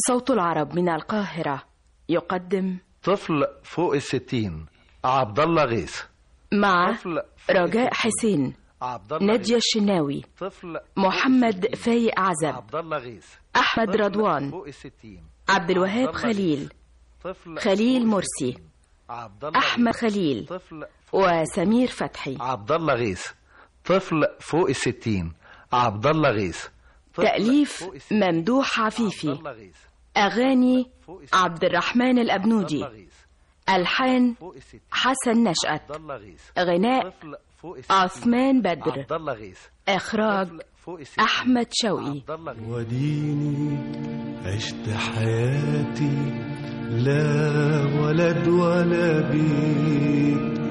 صوت العرب من القاهرة يقدم طفل فوق الستين عبد الله غيث مع طفل فوق رجاء الستين. حسين عبد الله نادية غيث. الشناوي طفل فوق محمد الستين. فايق عزب عبد الله غيث أحمد طفل رضوان فوق الستين عبد الوهاب عبد الله خليل طفل خليل فوق مرسي الستين. عبد الله أحمد غيث. خليل طفل فوق وسمير فتحي عبد الله غيث طفل فوق الستين عبد الله غيث طفل تأليف فوق الستين. ممدوح عبد عفيفي الله غيث أغاني فوق الستين. عبد الرحمن عبد الأبنودي الله غيث ألحان فوق الستين حسن نشأت عبد الله غيث غناء طفل فوق الستين عثمان بدر عبد الله غيث إخراج طفل فوق الستين أحمد شوقي عبد الله غيث وديني عشت حياتي لا ولد ولا بيت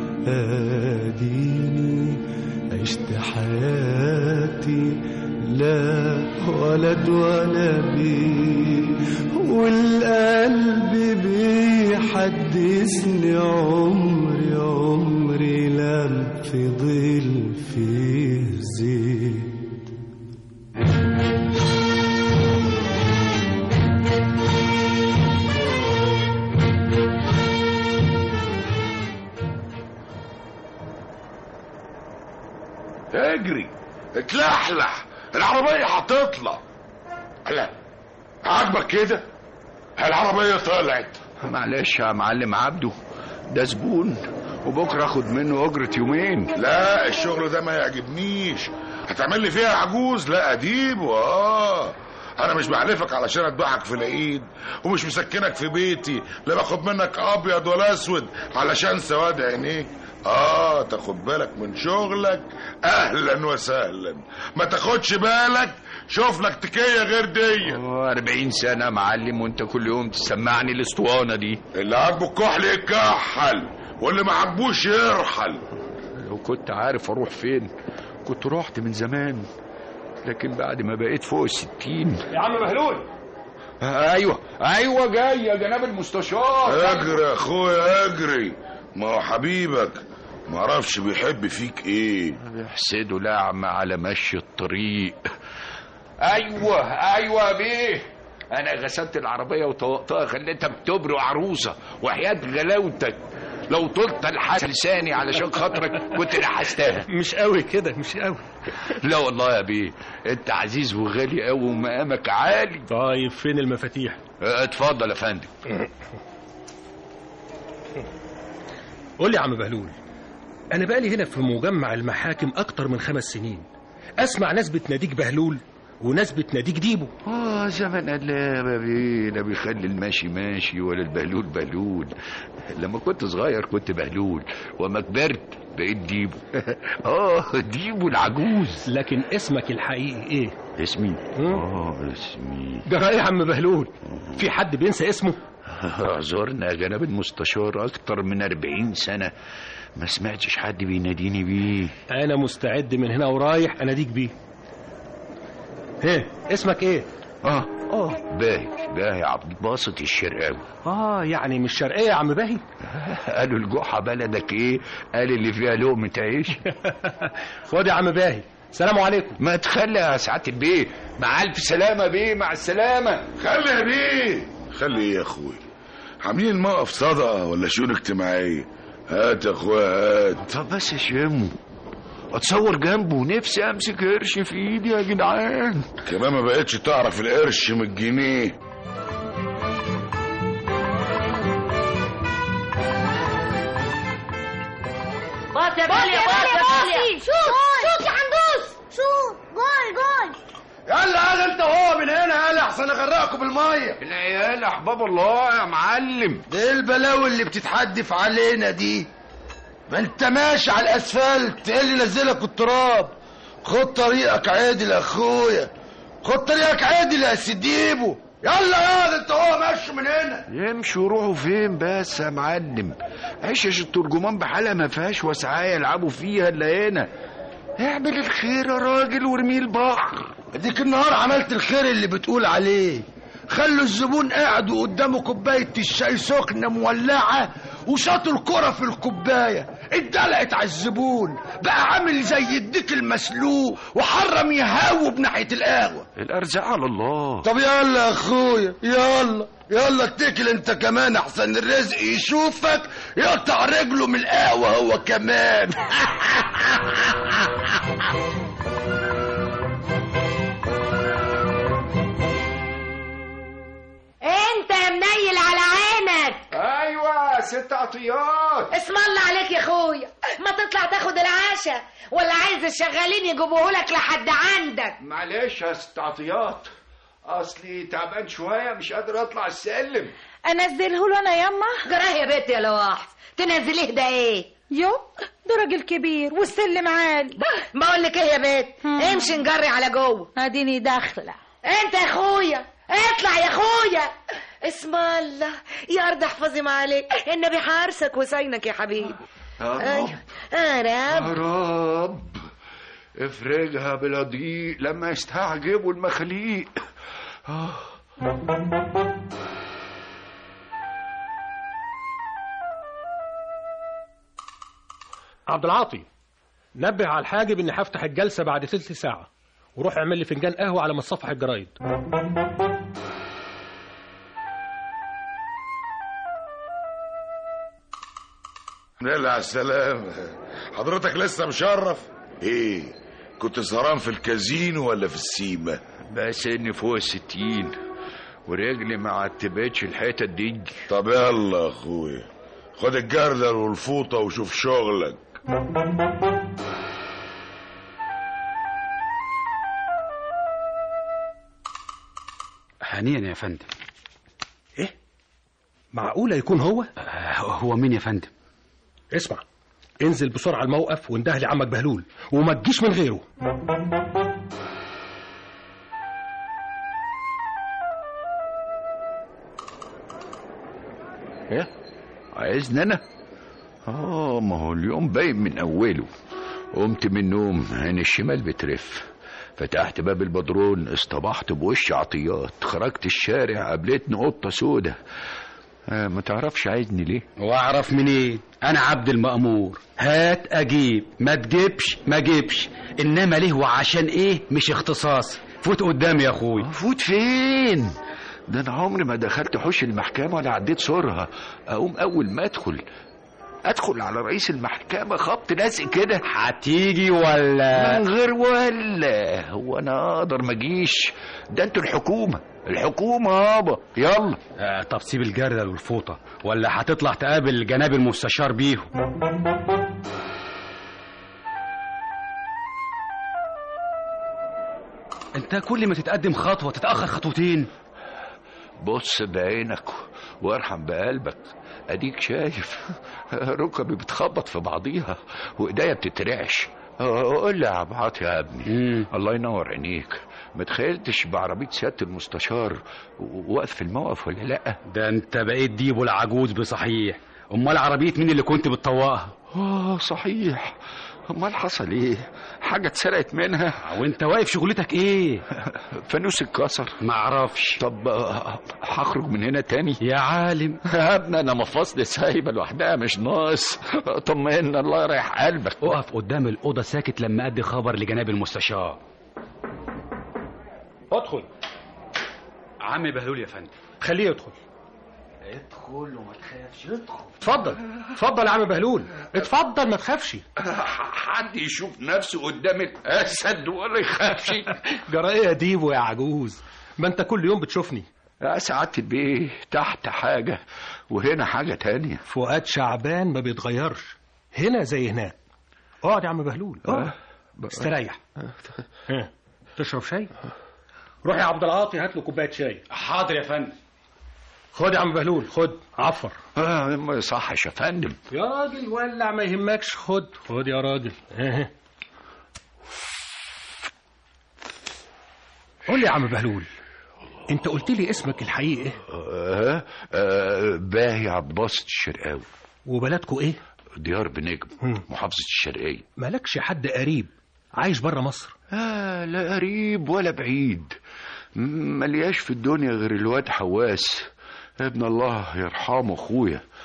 اديني عشت حياتي لا ولد ولا بيت والقلب بيحدثني عمري عمري لم في ظل فيه زيت اجري اتلحلح العربية هتطلع لا عاجبك كده العربية طلعت معلش يا معلم عبده ده زبون وبكره اخد منه اجرة يومين لا الشغل ده ما يعجبنيش هتعمل لي فيها عجوز لا اديب اه انا مش بحلفك علشان اتبعك في العيد ومش مسكنك في بيتي لا باخد منك ابيض ولا اسود علشان سواد عينيك اه تاخد بالك من شغلك اهلا وسهلا ما تاخدش بالك شوف لك تكيه غير دي 40 سنة يا معلم وانت كل يوم تسمعني الاسطوانة دي اللي عاجبه الكحل يكحل واللي ما عاجبوش يرحل لو كنت عارف اروح فين كنت رحت من زمان لكن بعد ما بقيت فوق الستين يا عم مهلول ايوه ايوه جاي يا جناب المستشار اجري يا اخويا اجري ما هو حبيبك ما اعرفش بيحب فيك ايه بيحسدوا لعمة على مشي الطريق ايوه ايوه يا بيه انا غسلت العربيه وطوقتها خليتها بتبرق عروسه وحياه غلاوتك لو طلت الحس لساني علشان خاطرك كنت نحستها مش قوي كده مش قوي لا والله يا بيه انت عزيز وغالي قوي ومقامك عالي طيب فين المفاتيح اه، اتفضل يا فندم قول لي يا عم بهلول انا بقالي هنا في مجمع المحاكم اكتر من خمس سنين اسمع ناس بتناديك بهلول وناس بتناديك ديبو اه زمن قلاب يا بيه لا بيخلي الماشي ماشي ولا البهلول بهلول لما كنت صغير كنت بهلول وما كبرت بقيت ديبو اه ديبو العجوز لكن اسمك الحقيقي ايه اسمي مم. اه اسمي جرى ايه يا عم بهلول في حد بينسى اسمه اعذرنا يا جناب المستشار اكتر من أربعين سنة ما سمعتش حد بيناديني بيه انا مستعد من هنا ورايح اناديك بيه هيه اسمك ايه اه اه باهي باهي عبد الباسط الشرقاوي اه يعني مش شرقيه يا عم باهي قالوا الجحا بلدك ايه قال اللي فيها لقمة عيش خد يا عم باهي سلام عليكم ما تخلي يا سعادة البيه مع ألف سلامة بيه مع السلامة خلي يا بيه خلي ايه يا اخويا عاملين الموقف صدقه ولا شؤون اجتماعيه هات يا اخويا هات طب بس شمه اتصور جنبه نفسي امسك قرش في ايدي يا جدعان كمان ما بقتش تعرف القرش من الجنيه باص يا بالي يا باص يا بالي شوت شوت يا حندوس شوت جول جول يلا يلا انت هو من هنا يلا احسن اغرقكم بالميه العيال احباب الله يا معلم ايه البلاوي اللي بتتحدف علينا دي ما انت ماشي على الاسفلت ايه اللي نزلك التراب خد طريقك عادل يا اخويا خد طريقك عادل يا سديبو يلا يلا انت هو ماشي من هنا يمشوا يروحوا فين بس يا معلم عشش الترجمان بحالها ما فيهاش وسعايه يلعبوا فيها الا هنا اعمل الخير يا راجل وارميه البحر اديك النهار عملت الخير اللي بتقول عليه خلوا الزبون قاعد وقدامه كوبايه الشاي سخنه مولعه وشاطوا الكرة في الكوباية اتدلقت على الزبون بقى عامل زي الديك المسلوق وحرم يهاوب ناحية القهوة الارزاق على الله طب يلا يا اخويا يلا يلا اتكل انت كمان احسن الرزق يشوفك يقطع رجله من القهوة هو كمان انت يا منيل على عينك ايوه ست عطيات اسم الله عليك يا اخويا ما تطلع تاخد العشاء ولا عايز الشغالين يجيبوه لك لحد عندك معلش يا ست عطيات اصلي تعبان شويه مش قادر اطلع السلم انزله له انا يما جراه يا بنت يا لواحظ تنزليه ده ايه يو ده راجل كبير والسلم عالي بقول لك ايه يا بنت امشي نجري على جوه اديني داخله انت يا اخويا اطلع يا اخويا اسم الله يا ارض احفظي ما عليك النبي حارسك وساينك يا حبيبي ايوه يا يا رب رب افرجها بلا ضيق لما يستعجبوا المخاليق آه. عبد العاطي نبه على الحاجب اني هفتح الجلسه بعد تلت ساعه وروح اعمل لي فنجان قهوه على مصفح الجرايد يلا على السلامة حضرتك لسه مشرف ايه كنت سهران في الكازينو ولا في السيما بس اني فوق الستين ورجلي ما عتبتش الحتت دي طب يلا يا اخويا خد الجردل والفوطة وشوف شغلك هنيا يا فندم ايه معقوله يكون هو آه، هو مين يا فندم اسمع انزل بسرعه الموقف وانده لي عمك بهلول وما تجيش من غيره ايه عايزني انا اه ما هو اليوم باين من اوله قمت من النوم عين الشمال بترف فتحت باب البدرون اصطبحت بوش عطيات خرجت الشارع قابلتني قطة سودة آه ما تعرفش عايزني ليه واعرف منين انا عبد المأمور هات اجيب ما تجيبش ما جيبش انما ليه وعشان ايه مش اختصاص فوت قدامي يا اخوي فوت فين ده انا عمري ما دخلت حوش المحكمة ولا عديت سورها اقوم اول ما ادخل ادخل على رئيس المحكمة خبط لازق كده هتيجي ولا من غير ولا هو انا اقدر ما اجيش ده انتوا الحكومة الحكومة يابا يلا آه طب سيب الجردل والفوطة ولا هتطلع تقابل جناب المستشار بيهم انت كل ما تتقدم خطوة تتأخر خطوتين بص بعينك وارحم بقلبك اديك شايف ركبي بتخبط في بعضيها وايديا بتترعش قول لي يا عبد عاطي يا ابني مم. الله ينور عينيك ما تخيلتش بعربية سيادة المستشار واقف في الموقف ولا لا ده انت بقيت ديبو العجوز بصحيح امال عربية مين اللي كنت بتطوقها اه صحيح امال حصل ايه حاجة اتسرقت منها وانت واقف شغلتك ايه فانوس اتكسر معرفش طب آه، هخرج من هنا تاني يا عالم يا ابني انا مفاصلي سايبه لوحدها مش ناقص طمنا الله يريح قلبك اقف قدام الأوضة ساكت لما أدي خبر لجناب المستشار ادخل عمي بهلول يا فندم خليه يدخل ادخل وما تخافش ادخل اتفضل اتفضل يا عم بهلول اتفضل ما تخافش حد يشوف نفسه قدام الاسد ولا يخافش جرى ايه يا ديبو يا عجوز ما انت كل يوم بتشوفني يا سعادة البيه تحت حاجة وهنا حاجة تانية فؤاد شعبان ما بيتغيرش هنا زي هناك اقعد يا عم بهلول اقعد استريح ها، تشرب شاي روح يا عبد العاطي هات له كوبايه شاي حاضر يا فندم خد يا عم بهلول خد عفر آه ما يصحش يا فندم يا راجل ولع ما يهمكش خد خد يا راجل ها. قول لي يا عم بهلول انت قلت لي اسمك الحقيقي آه آه باهي عباس الشرقاوي وبلدكوا ايه ديار بنجم مم. محافظة الشرقية مالكش حد قريب عايش بره مصر آه لا قريب ولا بعيد م- ملياش في الدنيا غير الواد حواس ابن الله يرحمه اخويا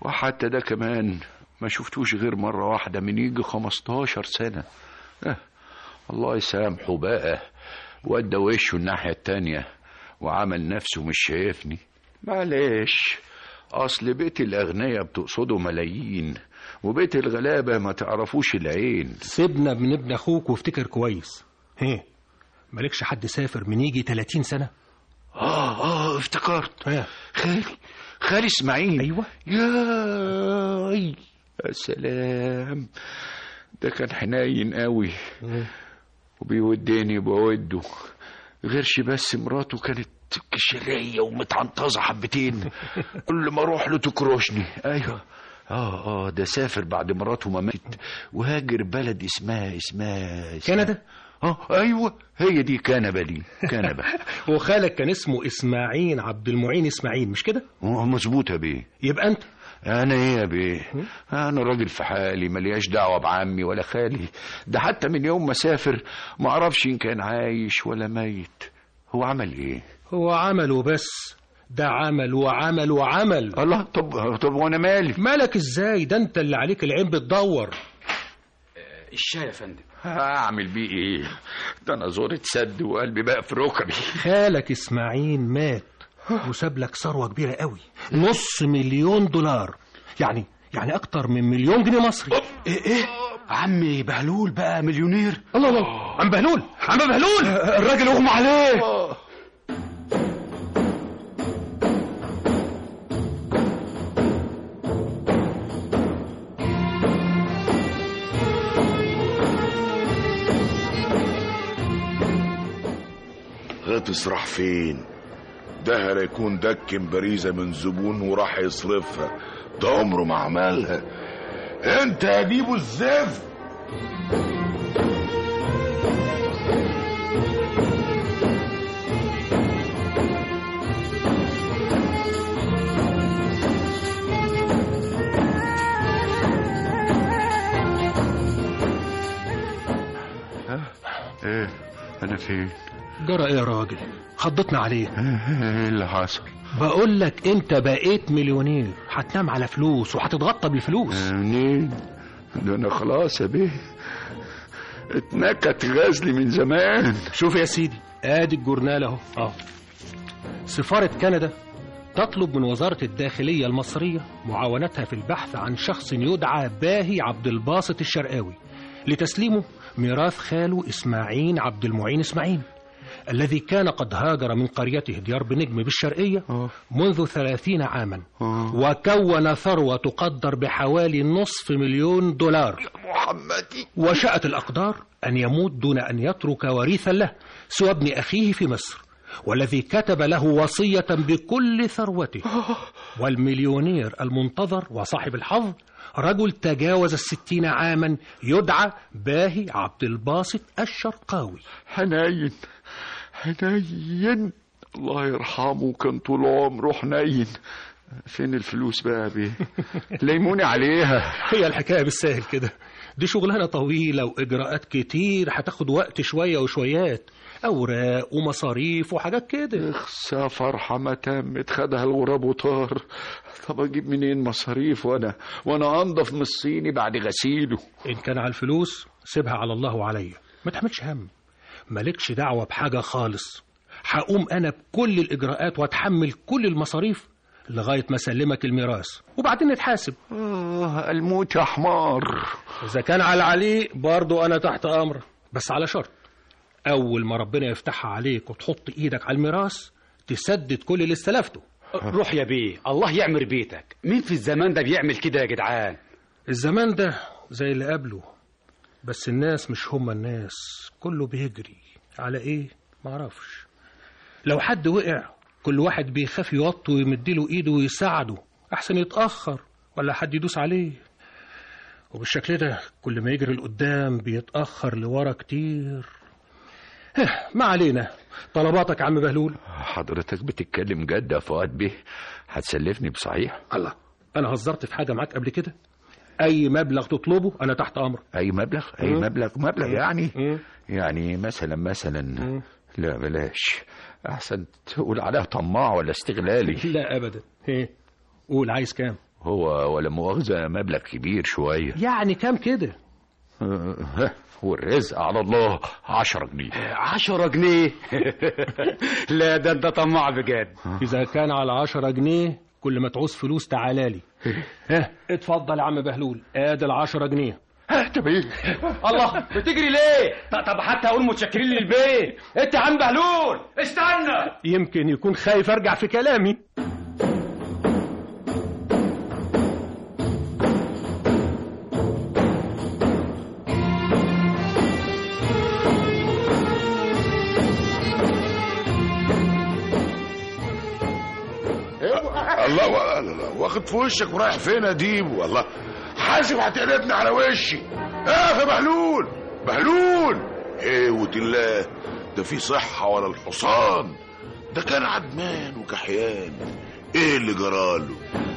وحتى ده كمان ما شفتوش غير مرة واحدة من يجي 15 سنة اه الله يسامحه بقى ودى وشه الناحية التانية وعمل نفسه مش شايفني معلش أصل بيت الأغنياء بتقصده ملايين وبيت الغلابة ما تعرفوش العين سيبنا من ابن اخوك وافتكر كويس هي مالكش حد سافر من يجي 30 سنة آه آه افتكرت ها خالي خالي اسماعيل ايوه يا يا سلام ده كان حنين قوي وبيوديني بوده غيرش بس مراته كانت كشرية ومتعنطزة حبتين كل ما اروح له تكرشني ايوه اه اه ده سافر بعد مراته ما ماتت وهاجر بلد اسمها اسمها, اسمها كندا اه ايوه هي دي كنبه دي كنبه وخالك كان اسمه اسماعيل عبد المعين اسماعيل مش كده اه مظبوط يا بيه يبقى انت انا ايه يا بيه انا راجل في حالي ملياش دعوه بعمي ولا خالي ده حتى من يوم ما سافر ما اعرفش ان كان عايش ولا ميت هو عمل ايه هو عمل وبس ده عمل وعمل وعمل الله طب طب وانا مالي مالك ازاي ده انت اللي عليك العين بتدور الشاي يا فندم هعمل بيه ايه ده انا زوري اتسد وقلبي بقى في ركبي خالك اسماعيل مات وساب لك ثروه كبيره قوي نص مليون دولار يعني يعني اكتر من مليون جنيه مصري ايه ايه عمي بهلول بقى مليونير الله الله عم بهلول عم بهلول الراجل اغمى عليه هتسرح فين ده هيكون دكن باريزة من زبون وراح يصرفها ده عمره ما عملها انت يا بيبو الزفت ايه انا فين جرى ايه يا راجل خضتنا عليه ايه اللي حصل بقول لك انت بقيت مليونير هتنام على فلوس وهتتغطى بالفلوس منين ده انا خلاص يا بيه اتنكت غزلي من زمان شوف يا سيدي ادي الجورنال اهو اه سفارة كندا تطلب من وزارة الداخلية المصرية معاونتها في البحث عن شخص يدعى باهي عبد الباسط الشرقاوي لتسليمه ميراث خاله إسماعيل عبد المعين إسماعيل الذي كان قد هاجر من قريته ديار بنجم بالشرقية منذ ثلاثين عاما وكون ثروة تقدر بحوالي نصف مليون دولار محمدي وشاءت الأقدار أن يموت دون أن يترك وريثا له سوى ابن أخيه في مصر والذي كتب له وصية بكل ثروته والمليونير المنتظر وصاحب الحظ رجل تجاوز الستين عاما يدعى باهي عبد الباسط الشرقاوي حنين حنين الله يرحمه كان طول عمره حنين فين الفلوس بقى يا بيه ليموني عليها هي الحكاية بالسهل كده دي شغلانة طويلة وإجراءات كتير هتاخد وقت شوية وشويات أوراق ومصاريف وحاجات كده اخسى فرحة ما تمت خدها الغراب وطار طب اجيب منين مصاريف وانا وانا انضف من الصيني بعد غسيله إن كان على الفلوس سيبها على الله وعليا ما تحملش هم مالكش دعوة بحاجة خالص هقوم أنا بكل الإجراءات وأتحمل كل المصاريف لغاية ما أسلمك الميراث وبعدين نتحاسب آه الموت يا حمار إذا كان على علي برضو أنا تحت أمر بس على شرط أول ما ربنا يفتحها عليك وتحط إيدك على الميراث تسدد كل اللي استلفته روح يا بيه الله يعمر بيتك مين في الزمان ده بيعمل كده يا جدعان الزمان ده زي اللي قبله بس الناس مش هما الناس كله بيجري على ايه معرفش لو حد وقع كل واحد بيخاف يوطي ويمديله ايده ويساعده احسن يتاخر ولا حد يدوس عليه وبالشكل ده كل ما يجري لقدام بيتاخر لورا كتير هه، ما علينا طلباتك يا عم بهلول حضرتك بتتكلم جد يا فؤاد بيه هتسلفني بصحيح الله انا هزرت في حاجه معاك قبل كده اي مبلغ تطلبه انا تحت امرك اي مبلغ اي مم. مبلغ مبلغ يعني مم. يعني مثلا مثلا لا بلاش احسن تقول عليها طماع ولا استغلالي لا ابدا ايه قول عايز كام هو ولا مؤاخذة مبلغ كبير شوية يعني كام كده ها، والرزق على الله عشرة جنيه عشرة جنيه لا ده انت طماع بجد إذا كان على عشرة جنيه كل ما تعوز فلوس تعالى لي ها اتفضل يا عم بهلول ادي العشرة جنيه طب ايه الله بتجري ليه ط- طب حتى اقول متشكرين للبيت انت يا عم بهلول استنى يمكن يكون خايف ارجع في كلامي الله و... لا لا واخد في وشك ورايح فين يا ديب والله حاسب هتقلبني على وشي اه يا بهلول بهلول ايه الله ده في صحة ولا الحصان ده كان عدمان وكحيان ايه اللي جراله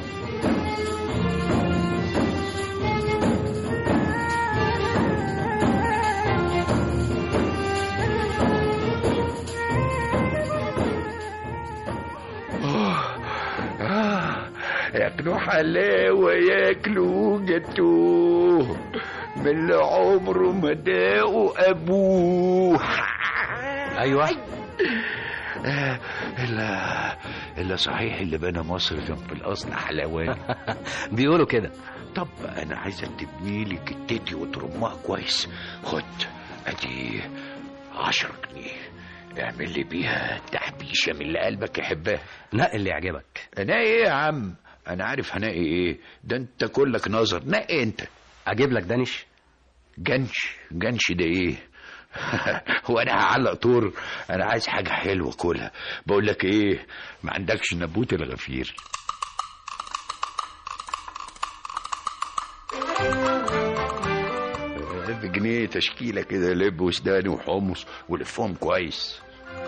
آه، ياكلوا حلاوة ياكلوا جاتوه من اللي عمره ما داقوا أبوه ايوه آه، إلا إلا صحيح اللي بنى مصر جنب الأصل حلوان بيقولوا كده طب أنا عايزك تبني لي كتتي وترمها كويس خد أدي عشرة جنيه اعمل لي بيها تحبيشة من اللي قلبك يحبها نقي اللي يعجبك نقي ايه يا عم انا عارف هنقي ايه ده انت كلك نظر نقي انت اجيب لك دانش جنش جنش ده ايه هو انا هعلق طور انا عايز حاجه حلوه كلها بقول لك ايه ما عندكش نبوت الغفير بجنيه تشكيله كده لب وسداني وحمص ولفهم كويس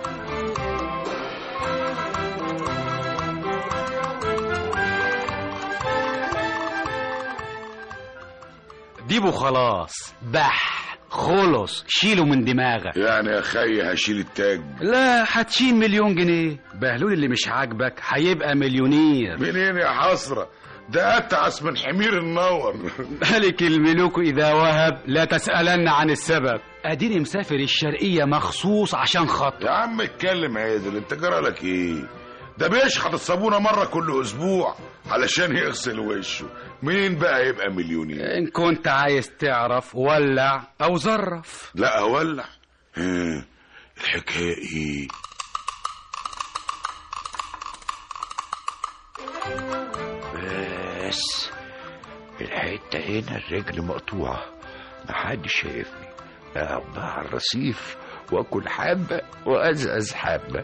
ديبه خلاص بح خلص شيله من دماغك يعني يا خي هشيل التاج لا هتشيل مليون جنيه بهلول اللي مش عاجبك هيبقى مليونير منين يا حسرة ده اتعس من حمير النور ملك الملوك إذا وهب لا تسألن عن السبب أديني مسافر الشرقية مخصوص عشان خاطر يا عم اتكلم عادل انت جرالك ايه ده بيشحط الصابونة مرة كل اسبوع علشان يغسل وشه مين بقى يبقى مليونير إن كنت عايز تعرف ولع أو زرف لا اولع ها، الحكاية ايه بس الحتة هنا الرجل مقطوعة محدش شايفني اقعد بقى على الرصيف واكل حبة وازقز حبة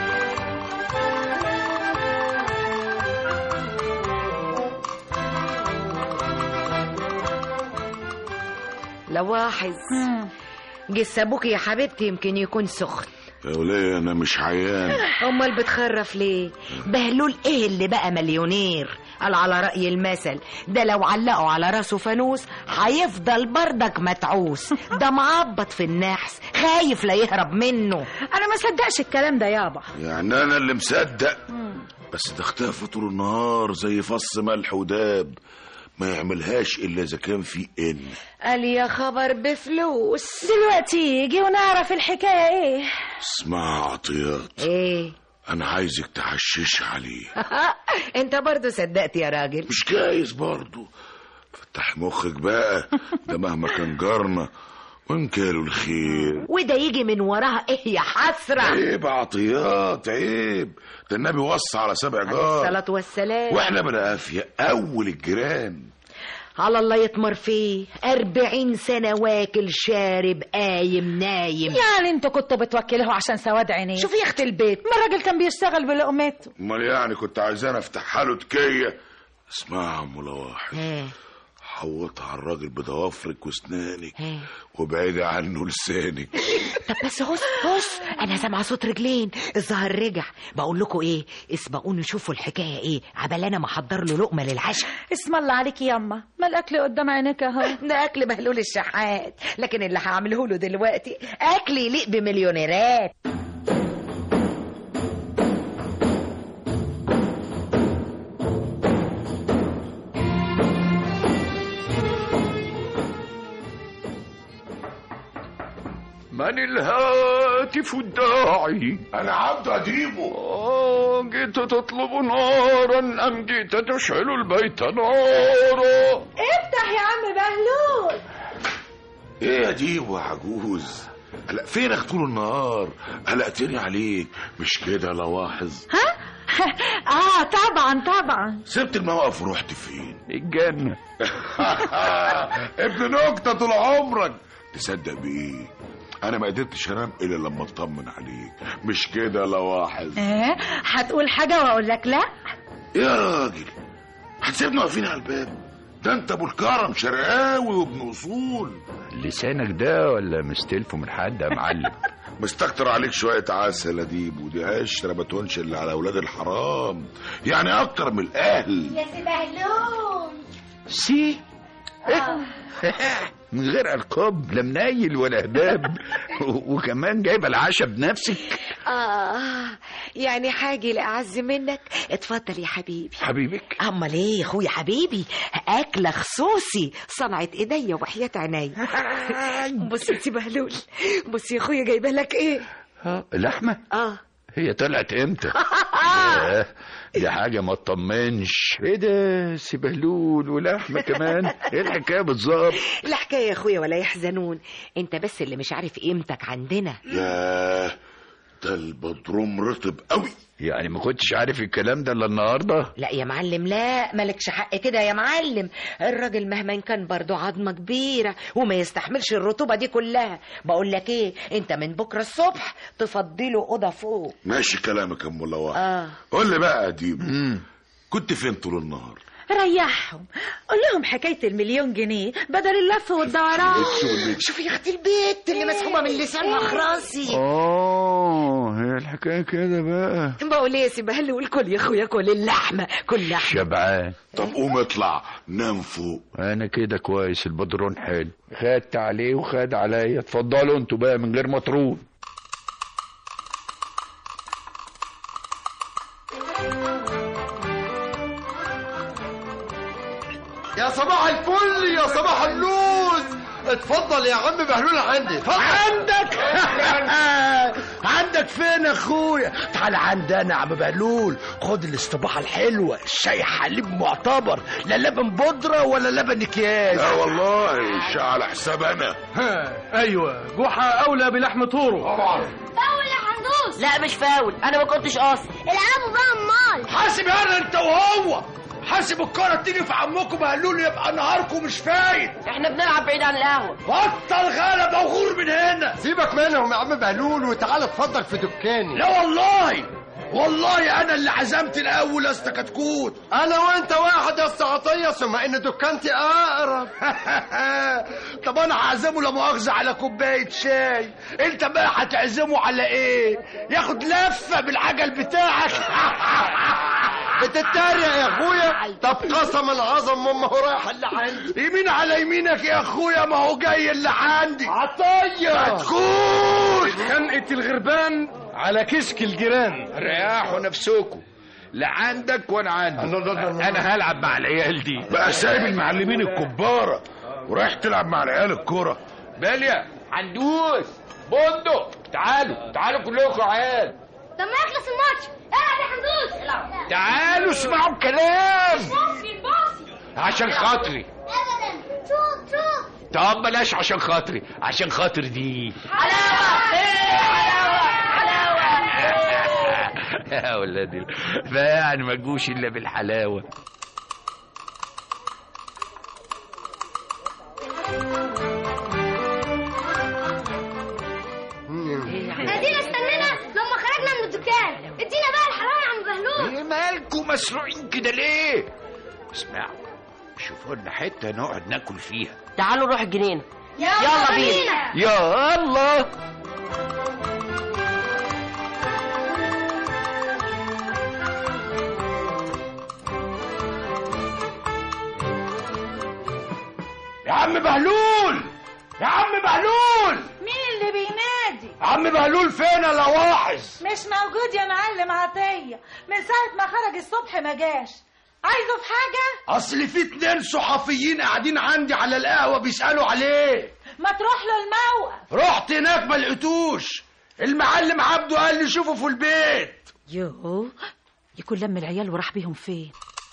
لواحظ جس ابوك يا حبيبتي يمكن يكون سخن يا وليه انا مش عيان امال بتخرف ليه بهلول ايه اللي بقى مليونير قال على رأي المثل ده لو علقوا على راسه فانوس هيفضل بردك متعوس ده معبط في النحس خايف لا يهرب منه انا ما صدقش الكلام ده يابا يعني انا اللي مصدق بس ده اختفى طول النهار زي فص ملح وداب ما يعملهاش الا اذا كان في ان قال يا خبر بفلوس دلوقتي يجي ونعرف الحكايه ايه اسمع عطيات ايه انا عايزك تحشش عليه انت برضو صدقت يا راجل مش جايز برضو فتح مخك بقى ده مهما كان جارنا وان كانوا الخير وده يجي من وراها ايه يا حسرة عيب عطيات عيب ده النبي وصى على سبع عليه جار الصلاة والسلام واحنا بالعافية اول الجيران على الله يطمر فيه أربعين سنة واكل شارب قايم نايم يعني انتوا كنتوا بتوكله عشان سواد عينيه شوفي يا اخت البيت ما الراجل كان بيشتغل بلقمته امال يعني كنت عايزانا افتحها له تكيه اسمع يا ام لواحد ها حوط على الراجل بضوافرك واسنانك ها وابعدي عنه لسانك طب بس هص هص انا سامعه صوت رجلين الظهر رجع بقول لكم ايه اسبقوني شوفوا الحكايه ايه عبال انا محضر له لقمه للعشاء اسم الله عليك ياما ما الاكل قدام عينيك اهو ده اكل بهلول الشحات لكن اللي هعمله له دلوقتي اكل يليق بمليونيرات من الهاتف الداعي انا عبد اديبه آه جيت تطلب نارا ام جيت تشعل البيت نارا افتح يا عم بهلول ايه يا ديبو يا عجوز هلا فينك طول النهار قلقتني عليك مش كده لا واحظ ها اه طبعا طبعا سبت الموقف ورحت فين الجنة ابن نكتة طول عمرك تصدق بايه انا ما قدرتش انام الا لما اطمن عليك مش كده لا واحظ ايه هتقول حاجه واقول لك لا يا راجل هتسيبنا واقفين على الباب ده انت ابو الكرم شرقاوي وابن اصول لسانك ده ولا مستلفه من حد يا معلم مستكتر عليك شوية عسل يا ديب ودي قشرة ما تهونش اللي على أولاد الحرام يعني أكتر من الأهل يا سي بهلول سي من غير ألقاب لا منيل ولا هباب و- وكمان جايبه العشاء بنفسك آه يعني حاجة لأعز منك اتفضل يا حبيبي حبيبك أمال إيه يا أخويا حبيبي أكلة خصوصي صنعت إيديا وحياة عيني بص يا سي بهلول بص يا أخويا جايبة لك إيه آه، لحمة آه هي طلعت امتى آه، دي حاجة ما تطمنش ايه ده سي بهلول ولحمة كمان ايه الحكاية بالظبط لا حكاية يا أخويا ولا يحزنون أنت بس اللي مش عارف قيمتك عندنا ياه ده البدروم رطب قوي يعني ما كنتش عارف الكلام ده الا النهارده لا يا معلم لا مالكش حق كده يا معلم الراجل مهما كان برضه عظمه كبيره وما يستحملش الرطوبه دي كلها بقول لك ايه انت من بكره الصبح تفضله اوضه فوق ماشي كلامك يا ام لواحد اه قول لي بقى يا ديب كنت فين طول النهار ريحهم قول لهم حكايه المليون جنيه بدل اللف والدوران شوف يا اختي البيت اللي مسحوبه من لسانها خراسي اه هي الحكاية كده بقى بقول ايه يا سي بهلول كل يا اخويا كل اللحمه كل لحمه شبعان طب قوم اطلع نام فوق انا كده كويس البدرون حلو خدت عليه وخد عليا اتفضلوا انتوا بقى من غير مطرود يا صباح الفل يا صباح اللوز اتفضل يا عم بهلول عندي اتفضل. عندك عندك فين يا اخويا تعال عندنا يا عم بهلول خد الاستباحه الحلوه الشاي حليب معتبر لا لبن بودره ولا لبن اكياس لا والله الشاي على حساب انا ايوه جحا اولى بلحم طوره طبعا فاول يا حندوس لا مش فاول انا ما كنتش قاصد العبوا بقى امال حاسب يا انت وهو حاسب الكرة تيجي في عمكم بهلول يبقى نهاركم مش فايت احنا بنلعب بعيد عن القهوه بطل غلبة وغور من هنا سيبك منهم يا عم بهلول وتعالى اتفضل في دكاني لا والله والله انا اللي عزمت الاول يا اسطى كتكوت انا وانت واحد يا اسطى عطيه ثم ان دكانتي اقرب طب انا هعزمه لا مؤاخذه على كوبايه شاي انت بقى هتعزمه على ايه ياخد لفه بالعجل بتاعك بتتريق يا اخويا طب قسم العظم ما هو رايح اللي عندي يمين على يمينك يا اخويا ما هو جاي اللي عندي عطيه كتكوت خنقة الغربان على كشك الجيران ريحوا نفسكم لا عندك وانا عندي انا هلعب مع العيال دي بقى سايب المعلمين الكبارة ورايح تلعب مع العيال الكرة باليا حندوس بندق تعالوا تعالوا كلكم يا عيال لما يخلص الماتش العب يا حندوس العب تعالوا اسمعوا الكلام باصي باصي عشان خاطري ابدا شوف شوف طب بلاش عشان خاطري عشان خاطر دي يا ولادي فيعني ما تجوش الا بالحلاوه ادينا استنينا لما خرجنا من الدكان ادينا بقى الحلاوه يا عم بهلول ايه مالكم مسروعين كده ليه اسمعوا شوفوا لنا حته نقعد ناكل فيها تعالوا نروح الجنينه يلا بينا يا الله يا عم بهلول يا عم بهلول مين اللي بينادي عم بهلول فين يا لواحظ مش موجود يا معلم عطيه من ساعه ما خرج الصبح ما جاش عايزه في حاجه اصل في اتنين صحفيين قاعدين عندي على القهوه بيسالوا عليه ما تروح له الموقف رحت هناك ما لقيتوش المعلم عبده قال لي شوفه في البيت يوه يكون لم العيال وراح بيهم فين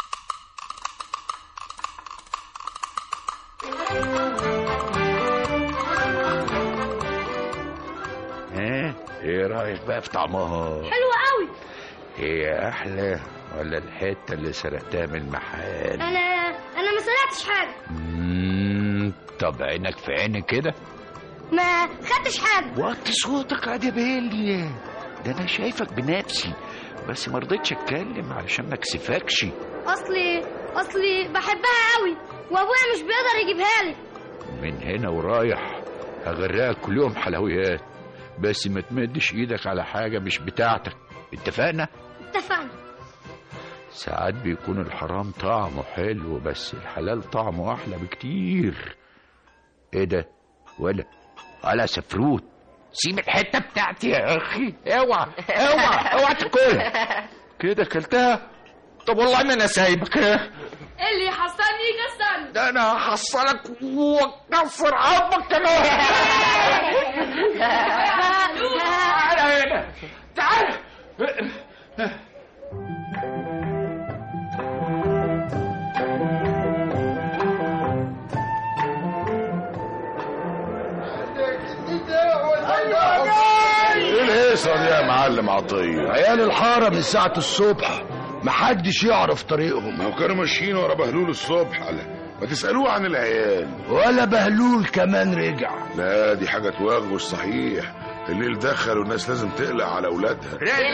ها ايه رايك بقى في طعمها حلوة قوي هي احلى ولا الحته اللي سرقتها من المحل انا انا ما سرقتش حاجة مم، طب عينك في عينك كده ما خدتش حاجة وطي صوتك يا دبالي ده انا شايفك بنفسي بس ما رضيتش اتكلم علشان ما اكسفكش اصلي اصلي بحبها قوي وابويا مش بيقدر يجيبها لي من هنا ورايح هغرقك كل يوم حلويات بس ما تمدش ايدك على حاجه مش بتاعتك اتفقنا اتفقنا ساعات بيكون الحرام طعمه حلو بس الحلال طعمه احلى بكتير ايه ده ولا ولا سفروت سيب الحته بتاعتي يا اخي اوعى اوعى اوعى تاكلها كده كلتها طب والله ما انا سايبك اللي يحصلني يكسرني ده انا هحصلك واكسر عظمك كمان تعالى هنا تعالى ايه الهيصه دي يا معلم عطيه عيال الحارة من ساعة الصبح محدش يعرف طريقهم ما هو كانوا ماشيين ورا بهلول الصبح على ما تسالوه عن العيال ولا بهلول كمان رجع لا دي حاجه توغوش صحيح الليل دخل والناس لازم تقلق على اولادها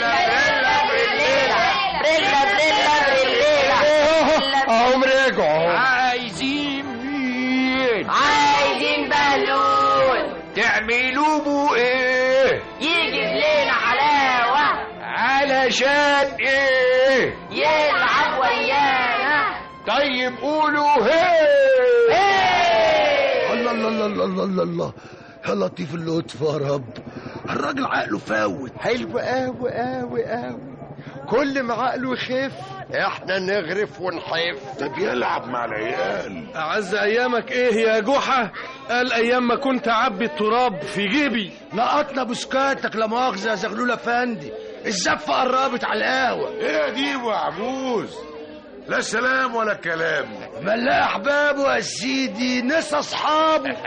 اهم رجعوا عايزين مين عايزين بهلول تعملوا بو ايه يجيب لنا حلاوة علشان ايه يلعب ويانا طيب قولوا هي الله الله الله الله الله الله الله يا لطيف اللطف يا رب الراجل عقله فاوت حلو قوي قوي قوي كل ما عقله يخف احنا نغرف ونحف طب يلعب مع العيال أعز أيامك إيه يا جحا قال أيام ما كنت أعبي التراب في جيبي لقطنا بسكاتك لا مؤاخذة يا زغلول افندي الزفة قربت على القهوة ايه يا ديبو يا عجوز لا سلام ولا كلام ملا احبابه يا سيدي نسى اصحابه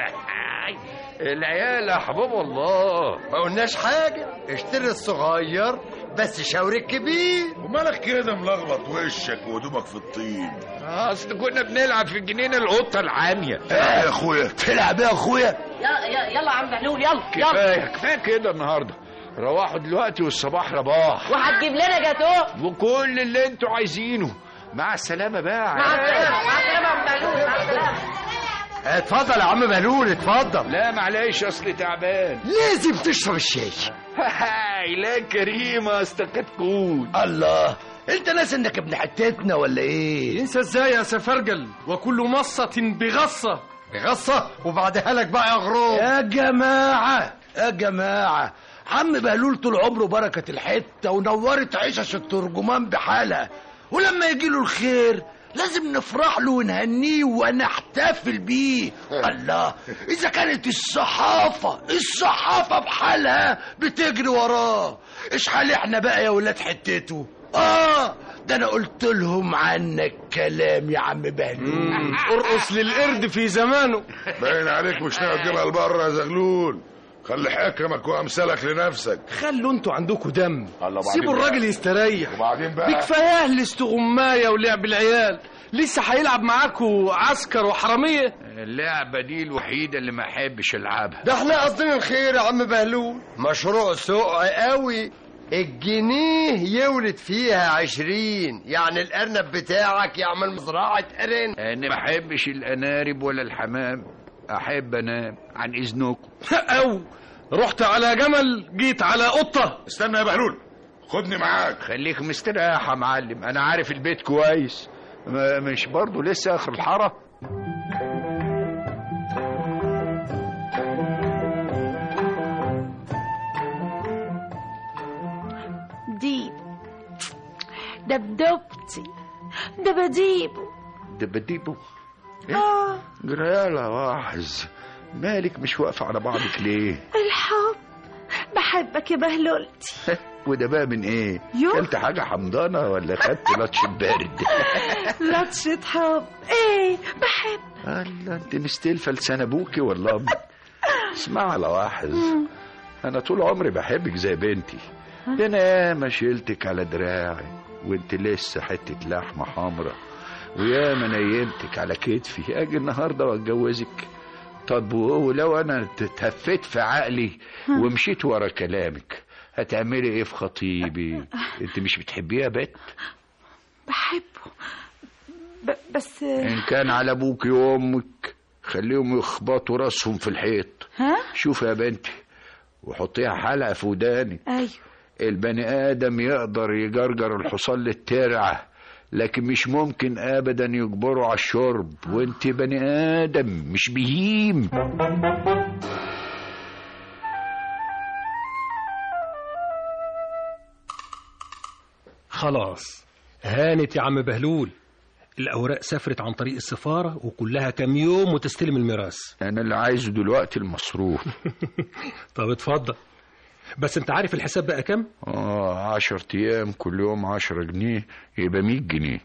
العيال احباب الله ما قلناش حاجة اشتري الصغير بس شاور الكبير ومالك كده ملخبط وشك وهدومك في الطين اصل كنا بنلعب في الجنينه القطه العاميه العب يا اخويا تلعب يا اخويا يلا يلا يلا يا عم بهلول يلا يلا كفايه كفايه كده النهارده روحوا دلوقتي والصباح رباح وهتجيب لنا جاتوه وكل اللي انتوا عايزينه مع السلامه بقى مع السلامة مع السلامة يا عم بهلول مع السلامة اتفضل يا عم بهلول اتفضل لا معلش اصلي تعبان لازم تشرب الشاي هاي لا كريمه استقيت كود الله انت ناس انك ابن حتتنا ولا ايه ينسى إزاي يا سفرجل وكل مصة بغصة غصة وبعدها لك بقى يا غروب يا جماعة يا جماعة عم بهلول طول عمره بركة الحتة ونورت عشش الترجمان بحالها ولما يجيله الخير لازم نفرح له ونهنيه ونحتفل بيه الله إذا كانت الصحافة الصحافة بحالها بتجري وراه اشحال احنا بقى يا ولاد حتته آه ده أنا قلت لهم عنك كلام يا عم بهلول ارقص للقرد في زمانه باين عليك مش ناوي تجيبها لبره يا زغلول خلي حكمك وامثالك لنفسك خلوا انتوا عندكم دم الله بعدين سيبوا بقى. الراجل يستريح وبعدين بقى بكفاياه الاستغماية ولعب العيال لسه هيلعب معاكوا عسكر وحرامية اللعبه دي الوحيده اللي ما احبش العبها ده احنا قصدنا الخير يا عم بهلول مشروع سوق قوي الجنيه يولد فيها عشرين يعني الأرنب بتاعك يعمل مزرعة أرن انا ما احبش الانارب ولا الحمام احب انام عن اذنكم او رحت على جمل جيت على قطة استنى يا بهلول خدني معاك خليك مستريح يا معلم انا عارف البيت كويس ما- مش برضو لسه اخر الحاره ديب دبدبتي دبديبو ده بديبه اه جريالة واحز مالك مش واقفة على بعضك ليه الحب بحبك يا بهلولتي وده بقى من ايه يوه. كلت حاجة حمضانة ولا خدت لطش بارد لطشة حب ايه بحب الله انت مستلفة لسان ابوكي ولا امك اسمع على واحد انا طول عمري بحبك زي بنتي ده انا ياما شيلتك على دراعي وانت لسه حتة لحمة حمرا وياما نيمتك على كتفي اجي النهارده واتجوزك طب ولو انا تهفيت في عقلي ومشيت ورا كلامك هتعملي ايه في خطيبي انت مش بتحبيه يا بت بحبه ب... بس ان كان على ابوك وامك خليهم يخبطوا راسهم في الحيط ها شوف يا بنتي وحطيها حلقه في وداني ايوه البني ادم يقدر يجرجر الحصان للترعه لكن مش ممكن ابدا يجبره على الشرب وانت بني ادم مش بهيم خلاص هانت يا عم بهلول الأوراق سافرت عن طريق السفارة وكلها كام يوم وتستلم الميراث انا اللي عايزه دلوقتي المصروف طب اتفضل بس انت عارف الحساب بقى كام؟ اه عشر ايام كل يوم عشرة جنيه يبقى مية جنيه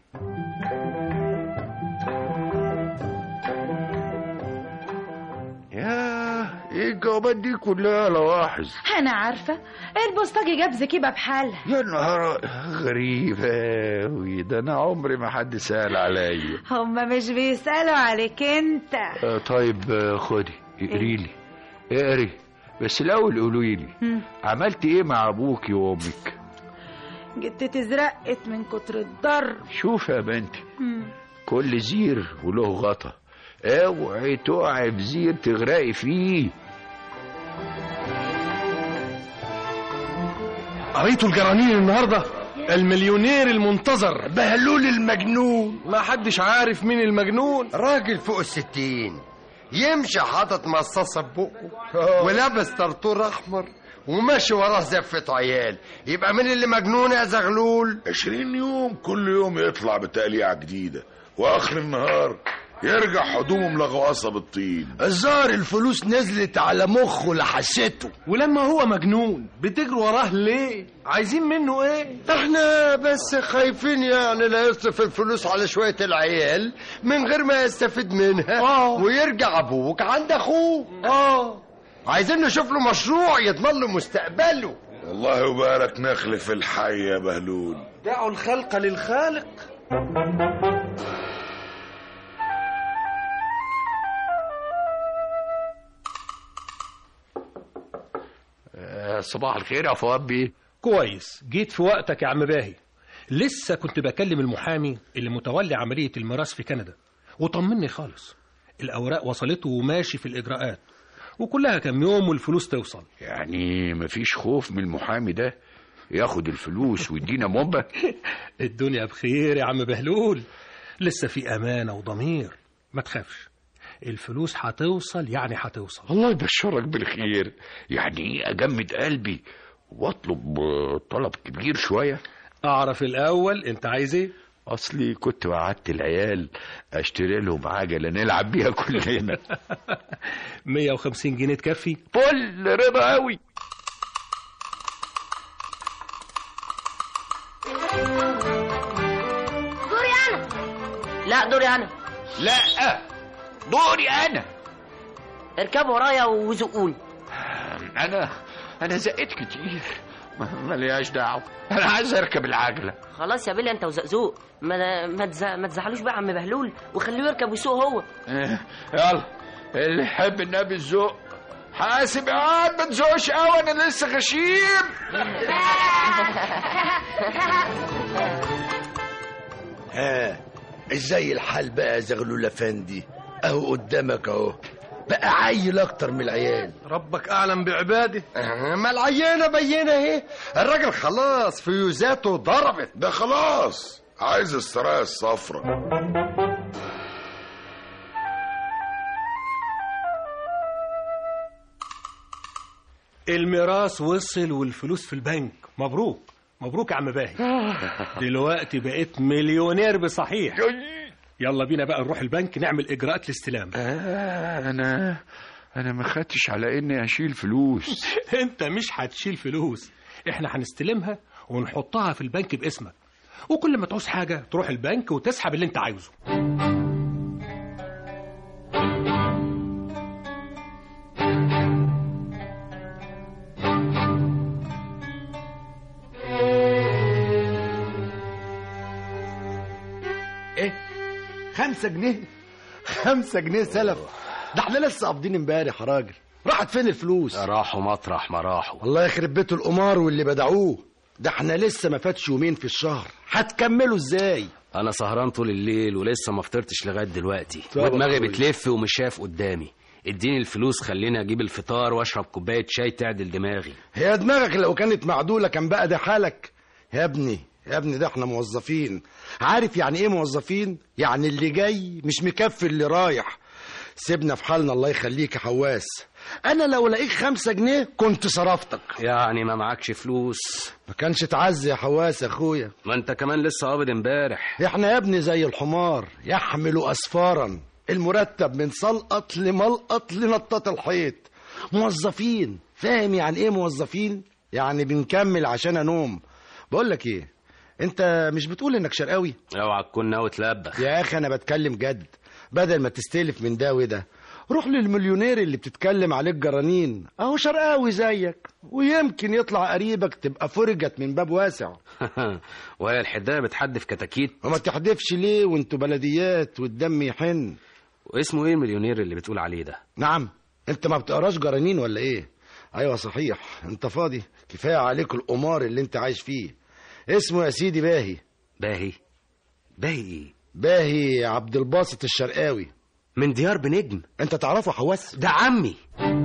ياه ايه الجوابات دي كلها لواحظ انا عارفه البوسطجي جاب زكيبه بحالها يا نهار غريبة أوي ده أنا عمري ما حد سأل عليا هما مش بيسالوا عليك انت آه طيب آه، خدي اقري لي اقري بس الأول قولي لي مم. عملت إيه مع أبوكي وأمك جتتي ازرقت من كتر الضرب شوف يا بنتي مم. كل زير وله غطا اوعي تقعي في زير تغرقي فيه قريتوا الجرانين النهارده المليونير المنتظر بهلول المجنون ما حدش عارف مين المجنون راجل فوق الستين يمشي حاطط مصاصة ببقه ولابس طرطور أحمر وماشي وراه زفة عيال يبقى مين اللي مجنون يا زغلول عشرين يوم كل يوم يطلع بتقليعة جديدة واخر النهار يرجع هدومه ملغوصة بالطين الظاهر الفلوس نزلت على مخه لحسيته ولما هو مجنون بتجروا وراه ليه عايزين منه ايه احنا بس خايفين يعني لا يصرف الفلوس على شوية العيال من غير ما يستفيد منها آه. ويرجع ابوك عند اخوه اه عايزين نشوف له مشروع يضمن له مستقبله والله يبارك نخل في الحي يا بهلول دعوا الخلق للخالق آه، صباح الخير يا فؤاد بيه كويس جيت في وقتك يا عم باهي لسه كنت بكلم المحامي اللي متولي عملية الميراث في كندا وطمني خالص الأوراق وصلته وماشي في الإجراءات وكلها كام يوم والفلوس توصل يعني مفيش خوف من المحامي ده ياخد الفلوس ويدينا موبة الدنيا بخير يا عم بهلول لسه في أمانة وضمير ما تخافش الفلوس هتوصل يعني هتوصل الله يبشرك بالخير يعني اجمد قلبي واطلب آه، طلب كبير شويه أعرف الأول أنت عايز إيه؟ اصلي كنت وعدت العيال اشتري لهم عجله نلعب بيها كلنا 150 جنيه تكفي؟ فل رضا قوي دوري انا لا دوري انا لا دوري انا اركبوا ورايا وزقوني انا انا زقيت كتير ما- ملياش دعوه انا عايز اركب العجله خلاص يا بيلي انت وزقزوق ما ما, تز... ما تزعلوش بقى عم بهلول وخليه يركب ويسوق هو آه، يلا اللي يحب النبي الذوق حاسب يا واد ما تزوقش قوي انا لسه غشيم ها ازاي الحال بقى يا زغلول افندي اهو قدامك اهو بقى عيل اكتر من العيال ربك اعلم بعباده آه، ما العينة بينة اهي الراجل خلاص فيوزاته ضربت ده خلاص عايز السرايا الصفرا الميراث وصل والفلوس في البنك مبروك مبروك يا عم باهي دلوقتي بقيت مليونير بصحيح يلا بينا بقى نروح البنك نعمل اجراءات الاستلام آه انا انا ما خدتش على اني اشيل فلوس انت مش هتشيل فلوس احنا هنستلمها ونحطها في البنك باسمك وكل ما تعوز حاجة تروح البنك وتسحب اللي انت عايزه ايه خمسة جنيه خمسة جنيه سلف ده احنا لسه قابضين امبارح يا راجل راحت فين الفلوس راحوا مطرح ما راحوا الله يخرب بيت القمار واللي بدعوه ده احنا لسه ما فاتش يومين في الشهر هتكملوا ازاي انا سهران طول الليل ولسه ما فطرتش لغايه دلوقتي طبعا ودماغي كويس. بتلف ومش شايف قدامي اديني الفلوس خليني اجيب الفطار واشرب كوبايه شاي تعدل دماغي هي دماغك لو كانت معدولة كان بقى ده حالك يا ابني يا ابني ده احنا موظفين عارف يعني ايه موظفين يعني اللي جاي مش مكفي اللي رايح سيبنا في حالنا الله يخليك يا حواس انا لو لاقيك خمسة جنيه كنت صرفتك يعني ما معكش فلوس ما كانش تعزي يا حواس يا اخويا ما انت كمان لسه قابض امبارح احنا يا ابني زي الحمار يحمل اسفارا المرتب من سلقط لملقط لنطاط الحيط موظفين فاهم يعني ايه موظفين يعني بنكمل عشان انوم بقول لك ايه انت مش بتقول انك شرقاوي اوعى تكون ناوي تلبخ يا اخي انا بتكلم جد بدل ما تستلف من ده وده روح للمليونير اللي بتتكلم عليه الجرانين اهو شرقاوي زيك ويمكن يطلع قريبك تبقى فرجت من باب واسع وهي الحدايه بتحدف كتاكيت وما تحدفش ليه وانتوا بلديات والدم يحن واسمه ايه المليونير اللي بتقول عليه ده نعم انت ما بتقراش جرانين ولا ايه ايوه صحيح انت فاضي كفايه عليك القمار اللي انت عايش فيه اسمه يا سيدي باهي باهي باهي ايه باهي عبد الباسط الشرقاوي من ديار بنجم انت تعرفه حواس ده عمي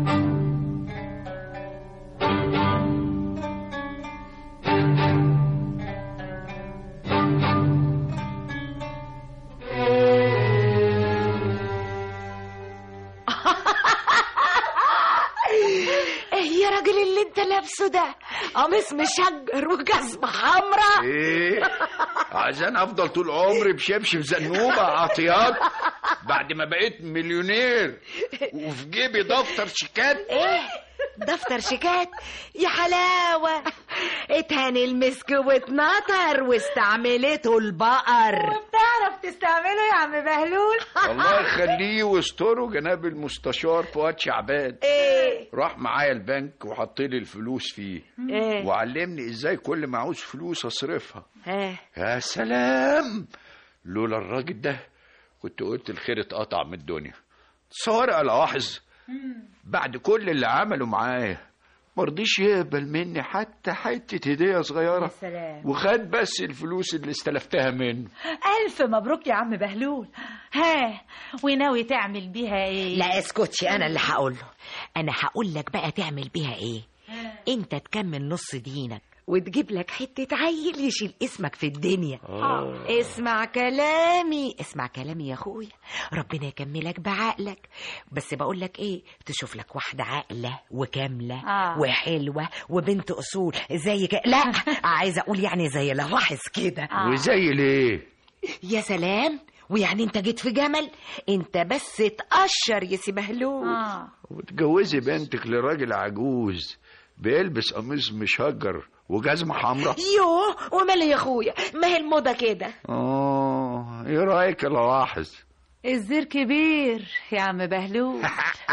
ايه يا راجل اللي انت لابسه ده قميص مشجر وجزمة حمراء ايه عشان افضل طول عمري بشبشب زنوبه عطيات بعد ما بقيت مليونير وفي جيبي دفتر شيكات ايه دفتر شيكات يا حلاوة اتهن المسك واتنطر واستعملته البقر وبتعرف تستعمله يا عم بهلول الله يخليه ويستره جناب المستشار فؤاد شعبان ايه راح معايا البنك وحط لي الفلوس فيه ايه وعلمني ازاي كل ما عاوز فلوس اصرفها ها يا سلام لولا الراجل ده كنت قلت الخير اتقطع من الدنيا تصور يا لاحظ بعد كل اللي عمله معايا مرضيش يقبل مني حتى حتة هدية صغيرة سلام وخد بس الفلوس اللي استلفتها منه ألف مبروك يا عم بهلول ها وناوي تعمل بيها ايه لا اسكتش انا اللي هقول له انا هقول لك بقى تعمل بيها ايه انت تكمل نص دينك وتجيب لك حتة عيل يشيل اسمك في الدنيا آه. اسمع كلامي اسمع كلامي يا اخويا ربنا يكملك بعقلك بس بقول لك ايه تشوف لك واحدة عاقلة وكاملة آه. وحلوة وبنت اصول زي كده لا عايزة اقول يعني زي لواحظ كده وزي ليه يا سلام ويعني انت جيت في جمل انت بس تقشر يا سي بهلول آه. وتجوزي بنتك لراجل عجوز بيلبس قميص مشجر وجزمة حمراء يوه وماله يا اخويا ما هي الموضة كده اه ايه رايك يا لواحظ الزير كبير يا عم بهلول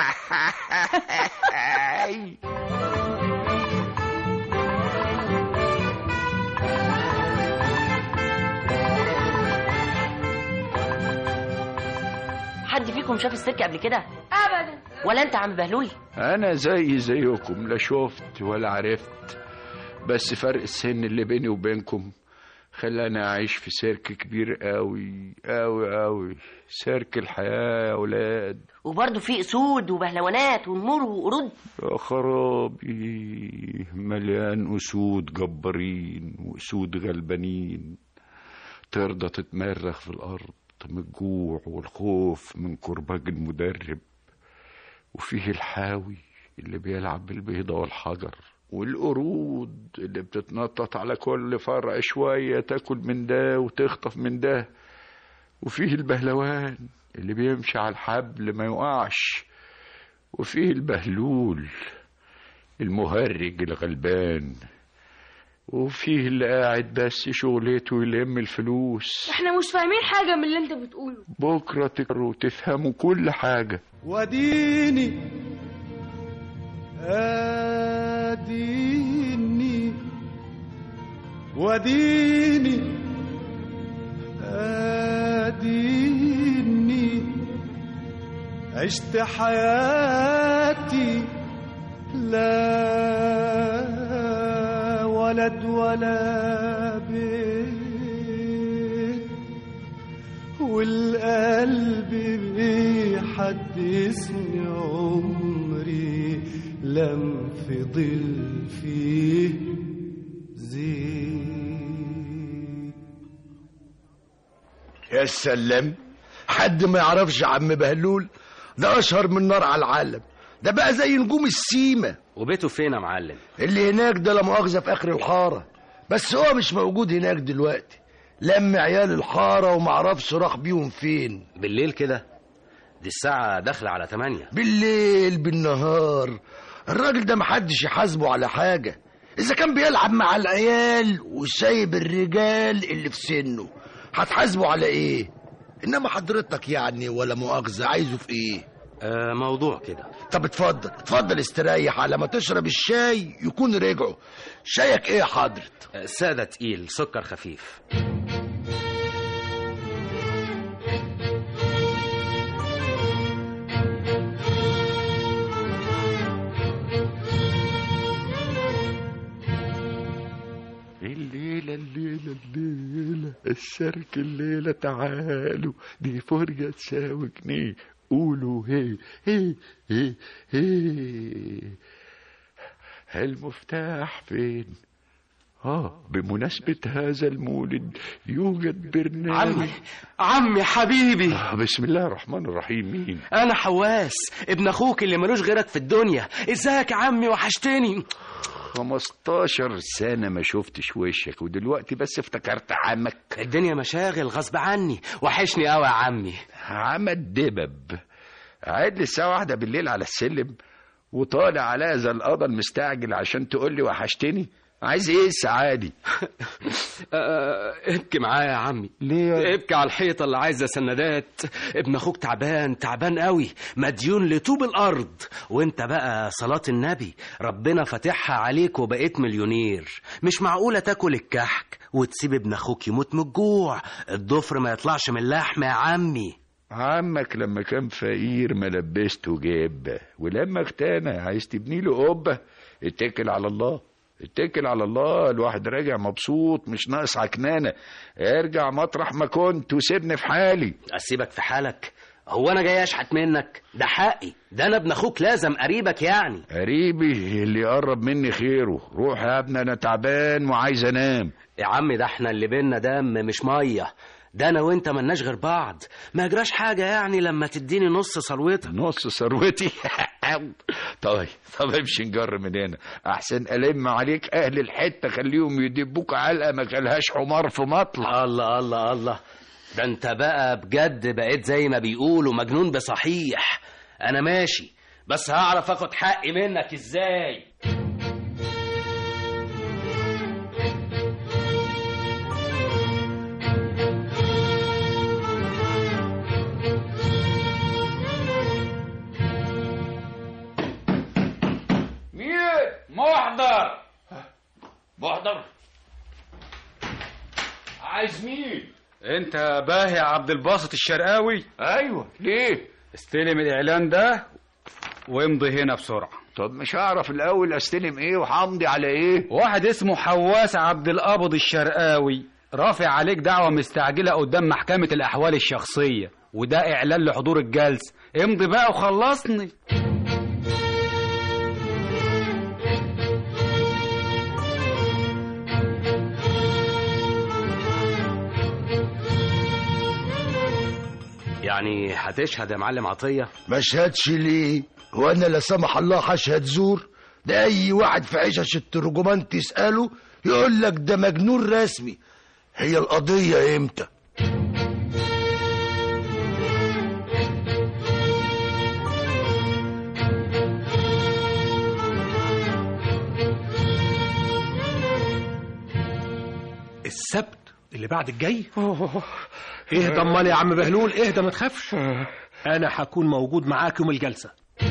حد فيكم شاف السيرك قبل كده ابدا ولا انت يا عم بهلول انا زي زيكم لا شفت ولا عرفت بس فرق السن اللي بيني وبينكم خلاني اعيش في سيرك كبير قوي قوي قوي سيرك الحياة يا ولاد وبرضه في اسود وبهلوانات ونمور وقرود يا خرابي مليان اسود جبارين واسود غلبانين ترضى تتمرغ في الارض من الجوع والخوف من كرباج المدرب وفيه الحاوي اللي بيلعب بالبيضة والحجر والقرود اللي بتتنطط على كل فرع شوية تاكل من ده وتخطف من ده وفيه البهلوان اللي بيمشي على الحبل ما يقعش وفيه البهلول المهرج الغلبان وفيه اللي قاعد بس شغلته يلم الفلوس احنا مش فاهمين حاجة من اللي انت بتقوله بكرة تقروا وتفهموا كل حاجة وديني أديني وديني أديني عشت حياتي لا ولد ولا بيت والقلب بيحدثني عمري لم فضل فيه زيت يا سلام حد ما يعرفش عم بهلول ده اشهر من نار على العالم ده بقى زي نجوم السيمة وبيته فين يا معلم اللي هناك ده لا مؤاخذة في اخر الحارة بس هو مش موجود هناك دلوقتي لم عيال الحارة ومعرفش راح بيهم فين بالليل كده دي الساعة داخلة على تمانية بالليل بالنهار الراجل ده محدش يحاسبه على حاجة إذا كان بيلعب مع العيال وسايب الرجال اللي في سنه هتحاسبه على إيه؟ إنما حضرتك يعني ولا مؤاخذة عايزه في إيه؟ آه موضوع كده طب اتفضل اتفضل استريح على ما تشرب الشاي يكون رجعوا شايك إيه يا حضرت؟ آه، سادة تقيل سكر خفيف الليلة الليلة الليلة الشرك الليلة تعالوا دي فرجة تساوي جنيه قولوا هي هي هي هي المفتاح فين؟ اه بمناسبة هذا المولد يوجد برنامج عمي عمي حبيبي آه بسم الله الرحمن الرحيم مين؟ انا حواس ابن اخوك اللي ملوش غيرك في الدنيا ازيك يا عمي وحشتني 15 سنة ما شفتش وشك ودلوقتي بس افتكرت عمك الدنيا مشاغل غصب عني وحشني قوي يا عمي عم الدبب قاعد لي الساعة واحدة بالليل على السلم وطالع على هذا القضا المستعجل عشان تقول لي وحشتني عايز ايه السعادي آه، ابكي معايا يا عمي ليه ابكي على الحيطة اللي عايزة سندات ابن اخوك تعبان تعبان قوي مديون لطوب الارض وانت بقى صلاة النبي ربنا فاتحها عليك وبقيت مليونير مش معقولة تاكل الكحك وتسيب ابن اخوك يموت من الجوع الضفر ما يطلعش من اللحم يا عمي عمك لما كان فقير ما لبسته جيب ولما اغتنى عايز تبني له قبة اتكل على الله اتكل على الله الواحد راجع مبسوط مش ناقص عكنانة ارجع مطرح ما كنت وسيبني في حالي اسيبك في حالك هو انا جاي اشحت منك ده حقي ده انا ابن اخوك لازم قريبك يعني قريبي اللي يقرب مني خيره روح يا ابني انا تعبان وعايز انام يا عم ده احنا اللي بينا دم مش ميه ده انا وانت ملناش غير بعض ما يجراش حاجه يعني لما تديني نص ثروتك نص ثروتي طيب طب امشي نجر من هنا احسن الم عليك اهل الحته خليهم يدبوك علقه ما كلهاش حمار في مطلع الله الله الله ده انت بقى بجد بقيت زي ما بيقولوا مجنون بصحيح انا ماشي بس هعرف اخد حقي منك ازاي مين محضر محضر عايز مين انت باهي عبد الباسط الشرقاوي ايوه ليه استلم الاعلان ده وامضي هنا بسرعه طب مش هعرف الاول استلم ايه وهمضي على ايه واحد اسمه حواس عبد القابض الشرقاوي رافع عليك دعوة مستعجلة قدام محكمة الأحوال الشخصية وده إعلان لحضور الجلسة امضي بقى وخلصني يعني هتشهد يا معلم عطيه ما شهدش ليه وانا لا سمح الله هشهد زور ده اي واحد في عشش الترجمان تساله يقول لك ده مجنون رسمي هي القضيه امتى السبت اللي بعد الجاي اهدى امال يا عم بهلول اهدى ما تخافش انا هكون موجود معاك يوم الجلسه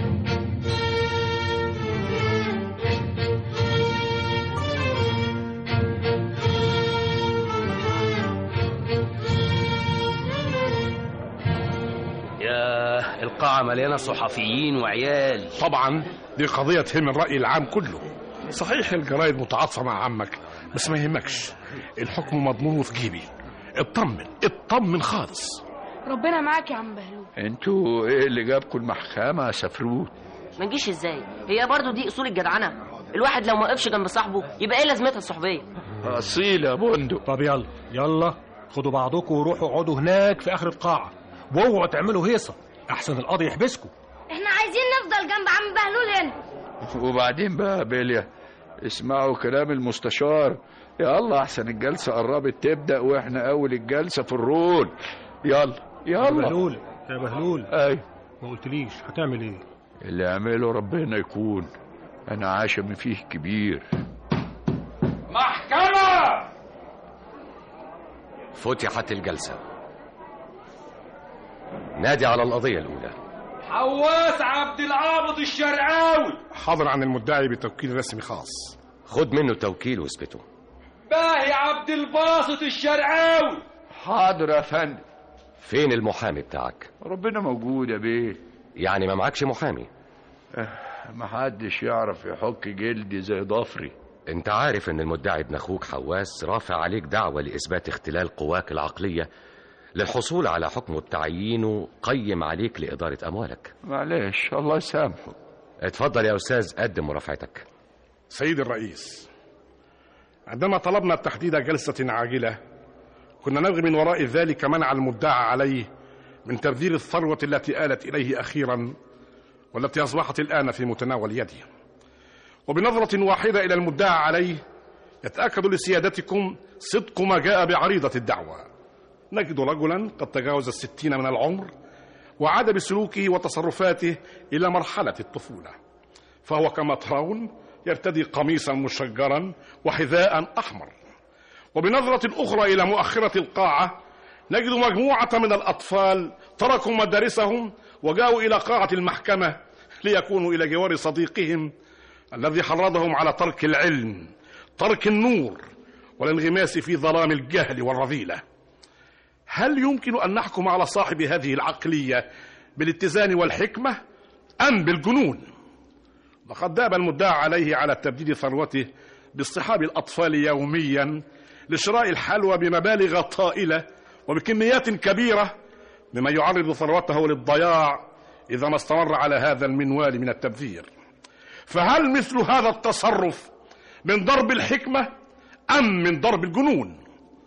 يا القاعة مليانة صحفيين وعيال طبعا دي قضية تهم الرأي العام كله صحيح الجرايد متعاطفة مع عمك بس ما يهمكش الحكم مضمون في جيبي اطمن اطمن خالص ربنا معاك يا عم بهلول انتوا ايه اللي جابكم المحكمة يا سفروت ما نجيش ازاي هي برضو دي اصول الجدعنه الواحد لو ما وقفش جنب صاحبه يبقى ايه لازمتها الصحبيه اصيل يا بندق طب يلا يلا خدوا بعضكم وروحوا اقعدوا هناك في اخر القاعه واوعوا تعملوا هيصه احسن القاضي يحبسكم احنا عايزين نفضل جنب عم بهلول هنا وبعدين بقى يا بيليا اسمعوا كلام المستشار يلا احسن الجلسة قربت تبدأ واحنا اول الجلسة في الرول يلا يا يلا بهلول يا بهلول اي ما قلتليش هتعمل ايه اللي يعمله ربنا يكون انا عاشم فيه كبير محكمة فتحت الجلسة نادي على القضية الأولى حواس عبد العابد الشرقاوي حاضر عن المدعي بتوكيل رسمي خاص خد منه التوكيل واثبته باهي عبد الباسط الشرقاوي حاضر يا فندم فين المحامي بتاعك ربنا موجود يا بيه يعني ما معكش محامي محدش يعرف يحك جلدي زي ضفري انت عارف ان المدعي ابن اخوك حواس رافع عليك دعوة لإثبات اختلال قواك العقلية للحصول على حكم التعيين وقيم عليك لإدارة أموالك معلش الله يسامحه اتفضل يا أستاذ قدم مرافعتك سيد الرئيس عندما طلبنا تحديد جلسة عاجلة كنا نبغي من وراء ذلك منع المدعى عليه من تبذير الثروة التي آلت إليه أخيرا والتي أصبحت الآن في متناول يده وبنظرة واحدة إلى المدعى عليه يتأكد لسيادتكم صدق ما جاء بعريضة الدعوة نجد رجلا قد تجاوز الستين من العمر وعاد بسلوكه وتصرفاته إلى مرحلة الطفولة فهو كما ترون يرتدي قميصا مشجرا وحذاء أحمر وبنظرة أخرى إلى مؤخرة القاعة نجد مجموعة من الأطفال تركوا مدارسهم وجاءوا إلى قاعة المحكمة ليكونوا إلى جوار صديقهم الذي حرضهم على ترك العلم ترك النور والانغماس في ظلام الجهل والرذيلة هل يمكن أن نحكم على صاحب هذه العقلية بالاتزان والحكمة أم بالجنون لقد داب المدعى عليه على تبديد ثروته باصطحاب الأطفال يوميا لشراء الحلوى بمبالغ طائلة وبكميات كبيرة مما يعرض ثروته للضياع إذا ما استمر على هذا المنوال من التبذير فهل مثل هذا التصرف من ضرب الحكمة أم من ضرب الجنون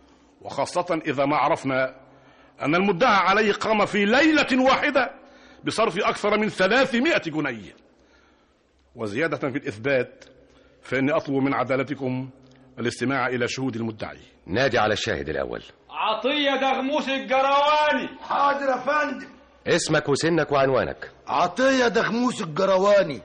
وخاصة إذا ما عرفنا أن المدعى عليه قام في ليلة واحدة بصرف أكثر من ثلاثمائة جنيه وزيادة في الإثبات فإني أطلب من عدالتكم الاستماع إلى شهود المدعي نادي على الشاهد الأول عطية دغموس الجرواني حاضر يا فندم اسمك وسنك وعنوانك عطية دغموس الجرواني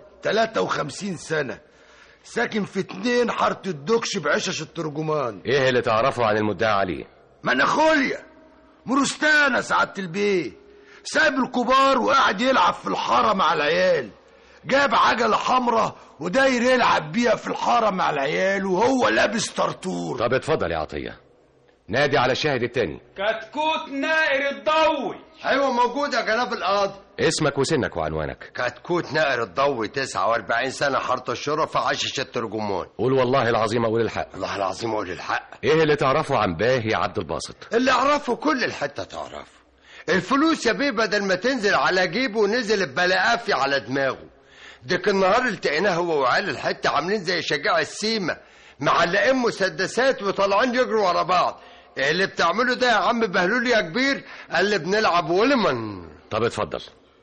53 سنة ساكن في اتنين حارة الدكش بعشش الترجمان ايه اللي تعرفه عن المدعى عليه مناخوليا مرستانة سعادة البيه سايب الكبار وقاعد يلعب في الحارة مع العيال جاب عجلة حمراء وداير يلعب بيها في الحارة مع العيال وهو لابس طرطور طب اتفضل يا عطية نادي على الشاهد التاني كتكوت نائر الضوي ايوه موجود يا جناب القاضي اسمك وسنك وعنوانك كتكوت نائر الضوي 49 سنة حارة الشرفة عشش الترجمان قول والله العظيم اقول الحق الله العظيم اقول الحق ايه اللي تعرفه عن باهي عبد الباسط اللي اعرفه كل الحتة تعرفه الفلوس يا بيه بدل ما تنزل على جيبه نزل بلاقافي على دماغه ديك النهار التقيناه هو وعيال الحتة عاملين زي شجاع السيمة معلقين مسدسات وطالعين يجروا ورا بعض إيه اللي بتعمله ده يا عم بهلول يا كبير قال لي بنلعب ولمن طب اتفضل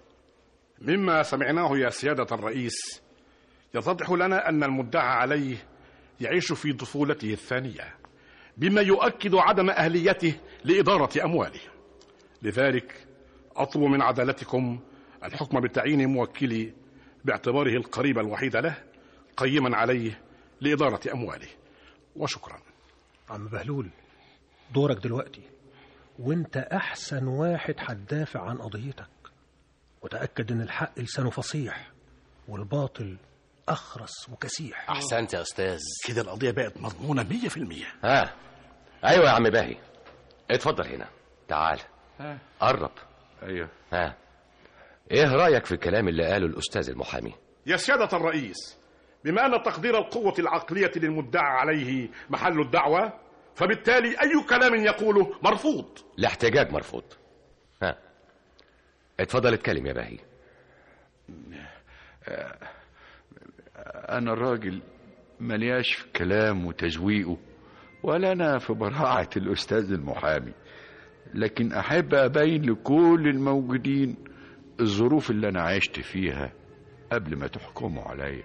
مما سمعناه يا سيادة الرئيس يتضح لنا أن المدعى عليه يعيش في طفولته الثانية بما يؤكد عدم أهليته لإدارة أمواله لذلك أطلب من عدالتكم الحكم بتعيين موكلي باعتباره القريب الوحيد له قيما عليه لإدارة أمواله وشكرا عم بهلول دورك دلوقتي وانت احسن واحد هتدافع عن قضيتك وتأكد ان الحق لسانه فصيح والباطل اخرس وكسيح احسنت يا استاذ كده القضيه بقت مضمونه 100% ها ايوه يا عم باهي اتفضل هنا تعال قرب ايوه ها ايه رايك في الكلام اللي قاله الاستاذ المحامي يا سيادة الرئيس بما أن تقدير القوة العقلية للمدعى عليه محل الدعوة فبالتالي أي كلام يقوله مرفوض الاحتجاج مرفوض ها اتفضل اتكلم يا باهي انا الراجل ملياش في كلام وتزويقه ولا انا في براعة الاستاذ المحامي لكن احب ابين لكل الموجودين الظروف اللي انا عشت فيها قبل ما تحكموا عليا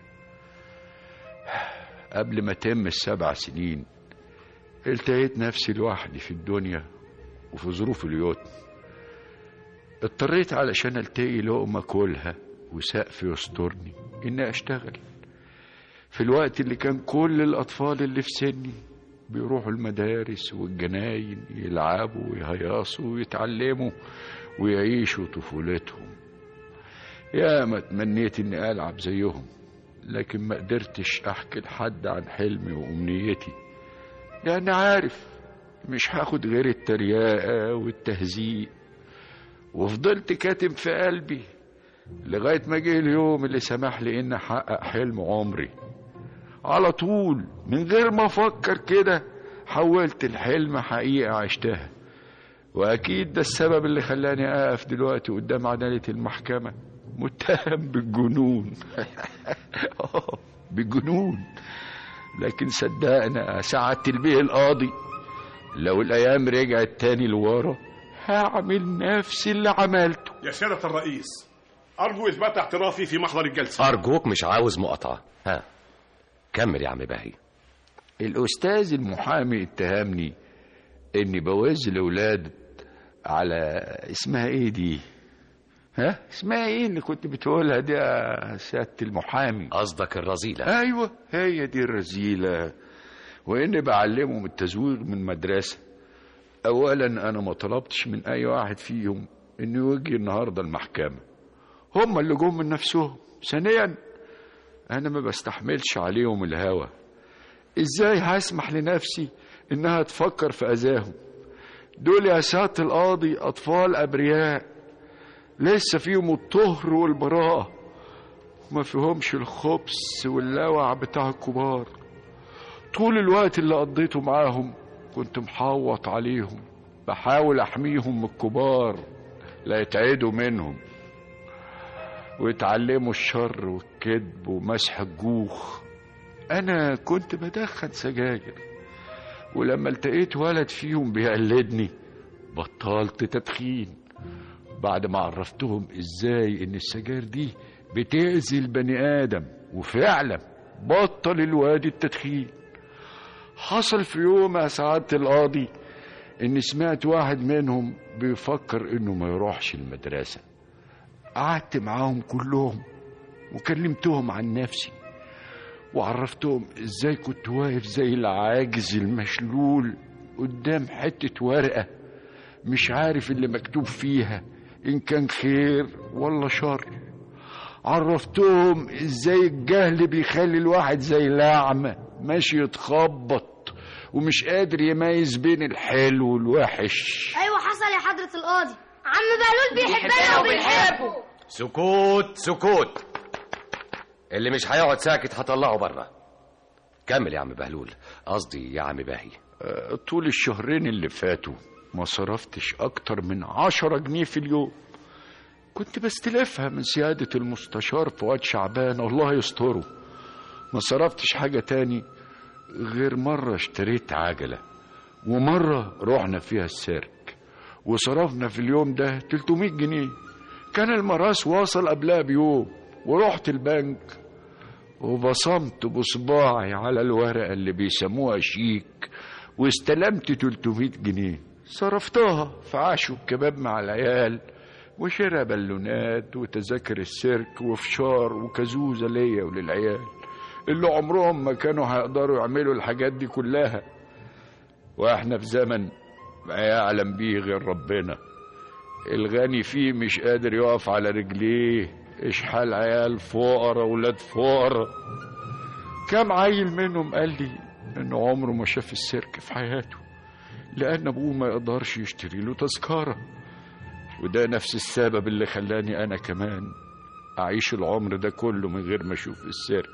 قبل ما تم السبع سنين التقيت نفسي لوحدي في الدنيا وفي ظروف اليوتن اضطريت علشان التقي لقمة كلها وسقف يسترني اني اشتغل في الوقت اللي كان كل الاطفال اللي في سني بيروحوا المدارس والجناين يلعبوا ويهيصوا ويتعلموا ويعيشوا طفولتهم يا ما تمنيت اني العب زيهم لكن ما قدرتش احكي لحد عن حلمي وامنيتي لان عارف مش هاخد غير التريقه والتهزيق وفضلت كاتم في قلبي لغايه ما جه اليوم اللي سمح لي اني احقق حلم عمري على طول من غير ما افكر كده حولت الحلم حقيقه عشتها واكيد ده السبب اللي خلاني اقف دلوقتي قدام عداله المحكمه متهم بالجنون آه، بالجنون لكن صدقنا سعدت البيه القاضي لو الايام رجعت تاني لورا هعمل نفس اللي عملته يا سيادة الرئيس أرجو إثبات اعترافي في محضر الجلسة ارجوك مش عاوز مقاطعه ها كمل يا عم باهي الأستاذ المحامي اتهمني إني بوز الأولاد على اسمها إيه دي؟ ها؟ اسمها إيه اللي كنت بتقولها دي يا سيادة المحامي؟ قصدك الرذيلة أيوة هي دي الرذيلة وإني بعلمهم التزوير من مدرسة أولا أنا ما طلبتش من أي واحد فيهم إنه يجي النهاردة المحكمة هم اللي جم من نفسهم ثانيا أنا ما بستحملش عليهم الهوى إزاي هسمح لنفسي إنها تفكر في أذاهم دول يا سيادة القاضي أطفال أبرياء لسه فيهم الطهر والبراءة وما فيهمش الخبث واللوع بتاع الكبار طول الوقت اللي قضيته معاهم كنت محوط عليهم بحاول أحميهم من الكبار لا يتعدوا منهم ويتعلموا الشر والكذب ومسح الجوخ أنا كنت بدخن سجاير ولما التقيت ولد فيهم بيقلدني بطلت تدخين بعد ما عرفتهم ازاي ان السجاير دي بتأذي البني آدم وفعلا بطل الواد التدخين حصل في يوم يا سعادة القاضي إني سمعت واحد منهم بيفكر إنه ما يروحش المدرسة قعدت معاهم كلهم وكلمتهم عن نفسي وعرفتهم ازاي كنت واقف زي العاجز المشلول قدام حتة ورقة مش عارف اللي مكتوب فيها إن كان خير ولا شر عرفتهم ازاي الجهل بيخلي الواحد زي الأعمى ماشي يتخبط ومش قادر يميز بين الحلو والوحش ايوه حصل يا حضرة القاضي عم بهلول بيحبنا وبنحبه سكوت سكوت اللي مش هيقعد ساكت هطلعه بره كمل يا عم بهلول قصدي يا عم باهي آه، طول الشهرين اللي فاتوا ما صرفتش أكتر من عشرة جنيه في اليوم كنت بستلفها من سيادة المستشار فؤاد شعبان الله يستره ما صرفتش حاجة تاني غير مرة اشتريت عجلة ومرة رحنا فيها السيرك وصرفنا في اليوم ده 300 جنيه كان المراس واصل قبلها بيوم ورحت البنك وبصمت بصباعي على الورقة اللي بيسموها شيك واستلمت 300 جنيه صرفتها في عشو الكباب مع العيال وشراء بالونات وتذاكر السيرك وفشار وكزوزة ليا وللعيال اللي عمرهم ما كانوا هيقدروا يعملوا الحاجات دي كلها واحنا في زمن ما يعلم بيه غير ربنا الغني فيه مش قادر يقف على رجليه اشحال عيال فقراء ولاد فقراء كم عيل منهم قال لي انه عمره ما شاف السيرك في حياته لان ابوه ما يقدرش يشتري له تذكره وده نفس السبب اللي خلاني انا كمان اعيش العمر ده كله من غير ما اشوف السيرك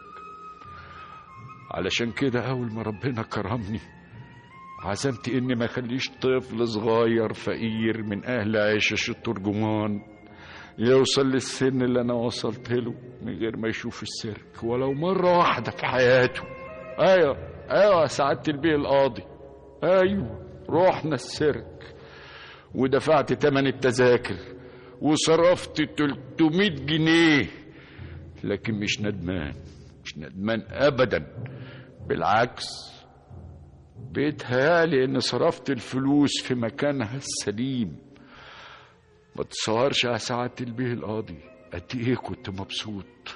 علشان كده اول ما ربنا كرمني عزمت اني ما اخليش طفل صغير فقير من اهل عشش الترجمان يوصل للسن اللي انا وصلت له من غير ما يشوف السيرك ولو مرة واحدة في حياته ايوه ايوه سعادة البيه القاضي ايوه رحنا السيرك ودفعت تمن التذاكر وصرفت 300 جنيه لكن مش ندمان مش ندمان ابدا بالعكس بيتهيالي ان صرفت الفلوس في مكانها السليم ما تصورش يا سعادة البيه القاضي قد ايه كنت مبسوط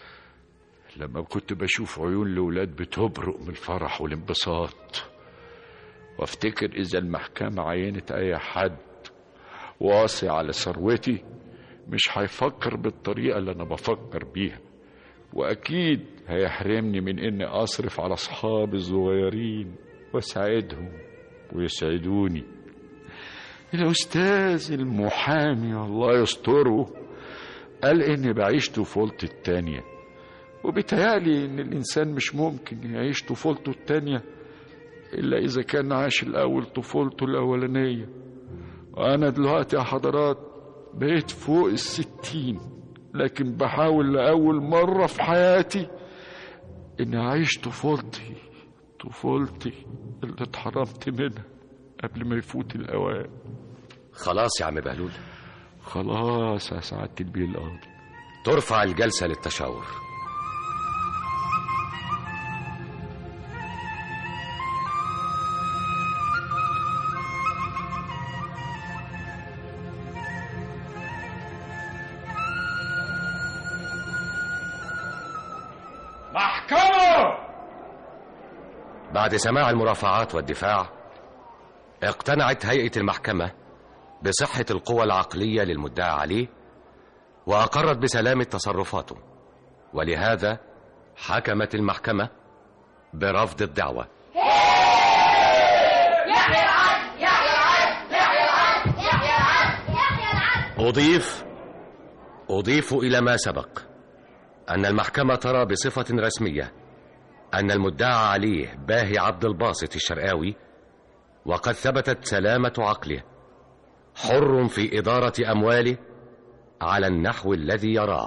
لما كنت بشوف عيون الولاد بتبرق من الفرح والانبساط وافتكر اذا المحكمة عينت اي حد واصي على ثروتي مش هيفكر بالطريقة اللي انا بفكر بيها واكيد هيحرمني من اني اصرف على اصحابي الصغيرين واساعدهم ويسعدوني الأستاذ المحامي الله يستره قال إني بعيش طفولتي التانية وبيتهيألي إن الإنسان مش ممكن يعيش طفولته التانية إلا إذا كان عاش الأول طفولته الأولانية وأنا دلوقتي يا حضرات بقيت فوق الستين لكن بحاول لأول مرة في حياتي إني أعيش طفولتي طفولتي اللي اتحرمت منها قبل ما يفوت الأوان خلاص يا عم بهلول خلاص يا سعادة البيه القاضي ترفع الجلسة للتشاور محكمة بعد سماع المرافعات والدفاع اقتنعت هيئة المحكمة بصحة القوى العقلية للمدعى عليه وأقرت بسلامة تصرفاته ولهذا حكمت المحكمة برفض الدعوة يحيى العدل يحيى العدل يحيى العدل يحيى العدل يحيى العدل أضيف أضيف إلى ما سبق أن المحكمة ترى بصفة رسمية أن المدعى عليه باهي عبد الباسط الشرقاوي وقد ثبتت سلامة عقله حر في إدارة أمواله على النحو الذي يراه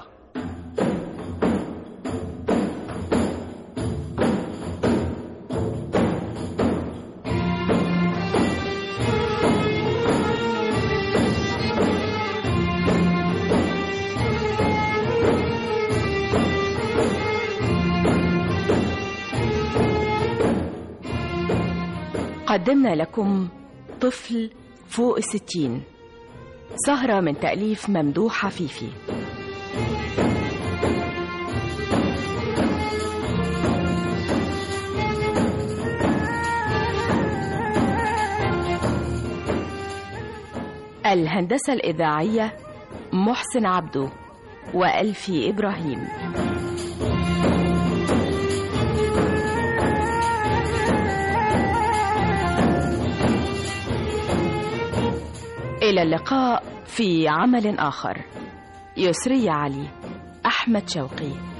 قدمنا لكم طفل فوق الستين سهرة من تأليف ممدوح حفيفي الهندسة الإذاعية محسن عبده وألفي إبراهيم إلى اللقاء في عمل آخر يسري علي أحمد شوقي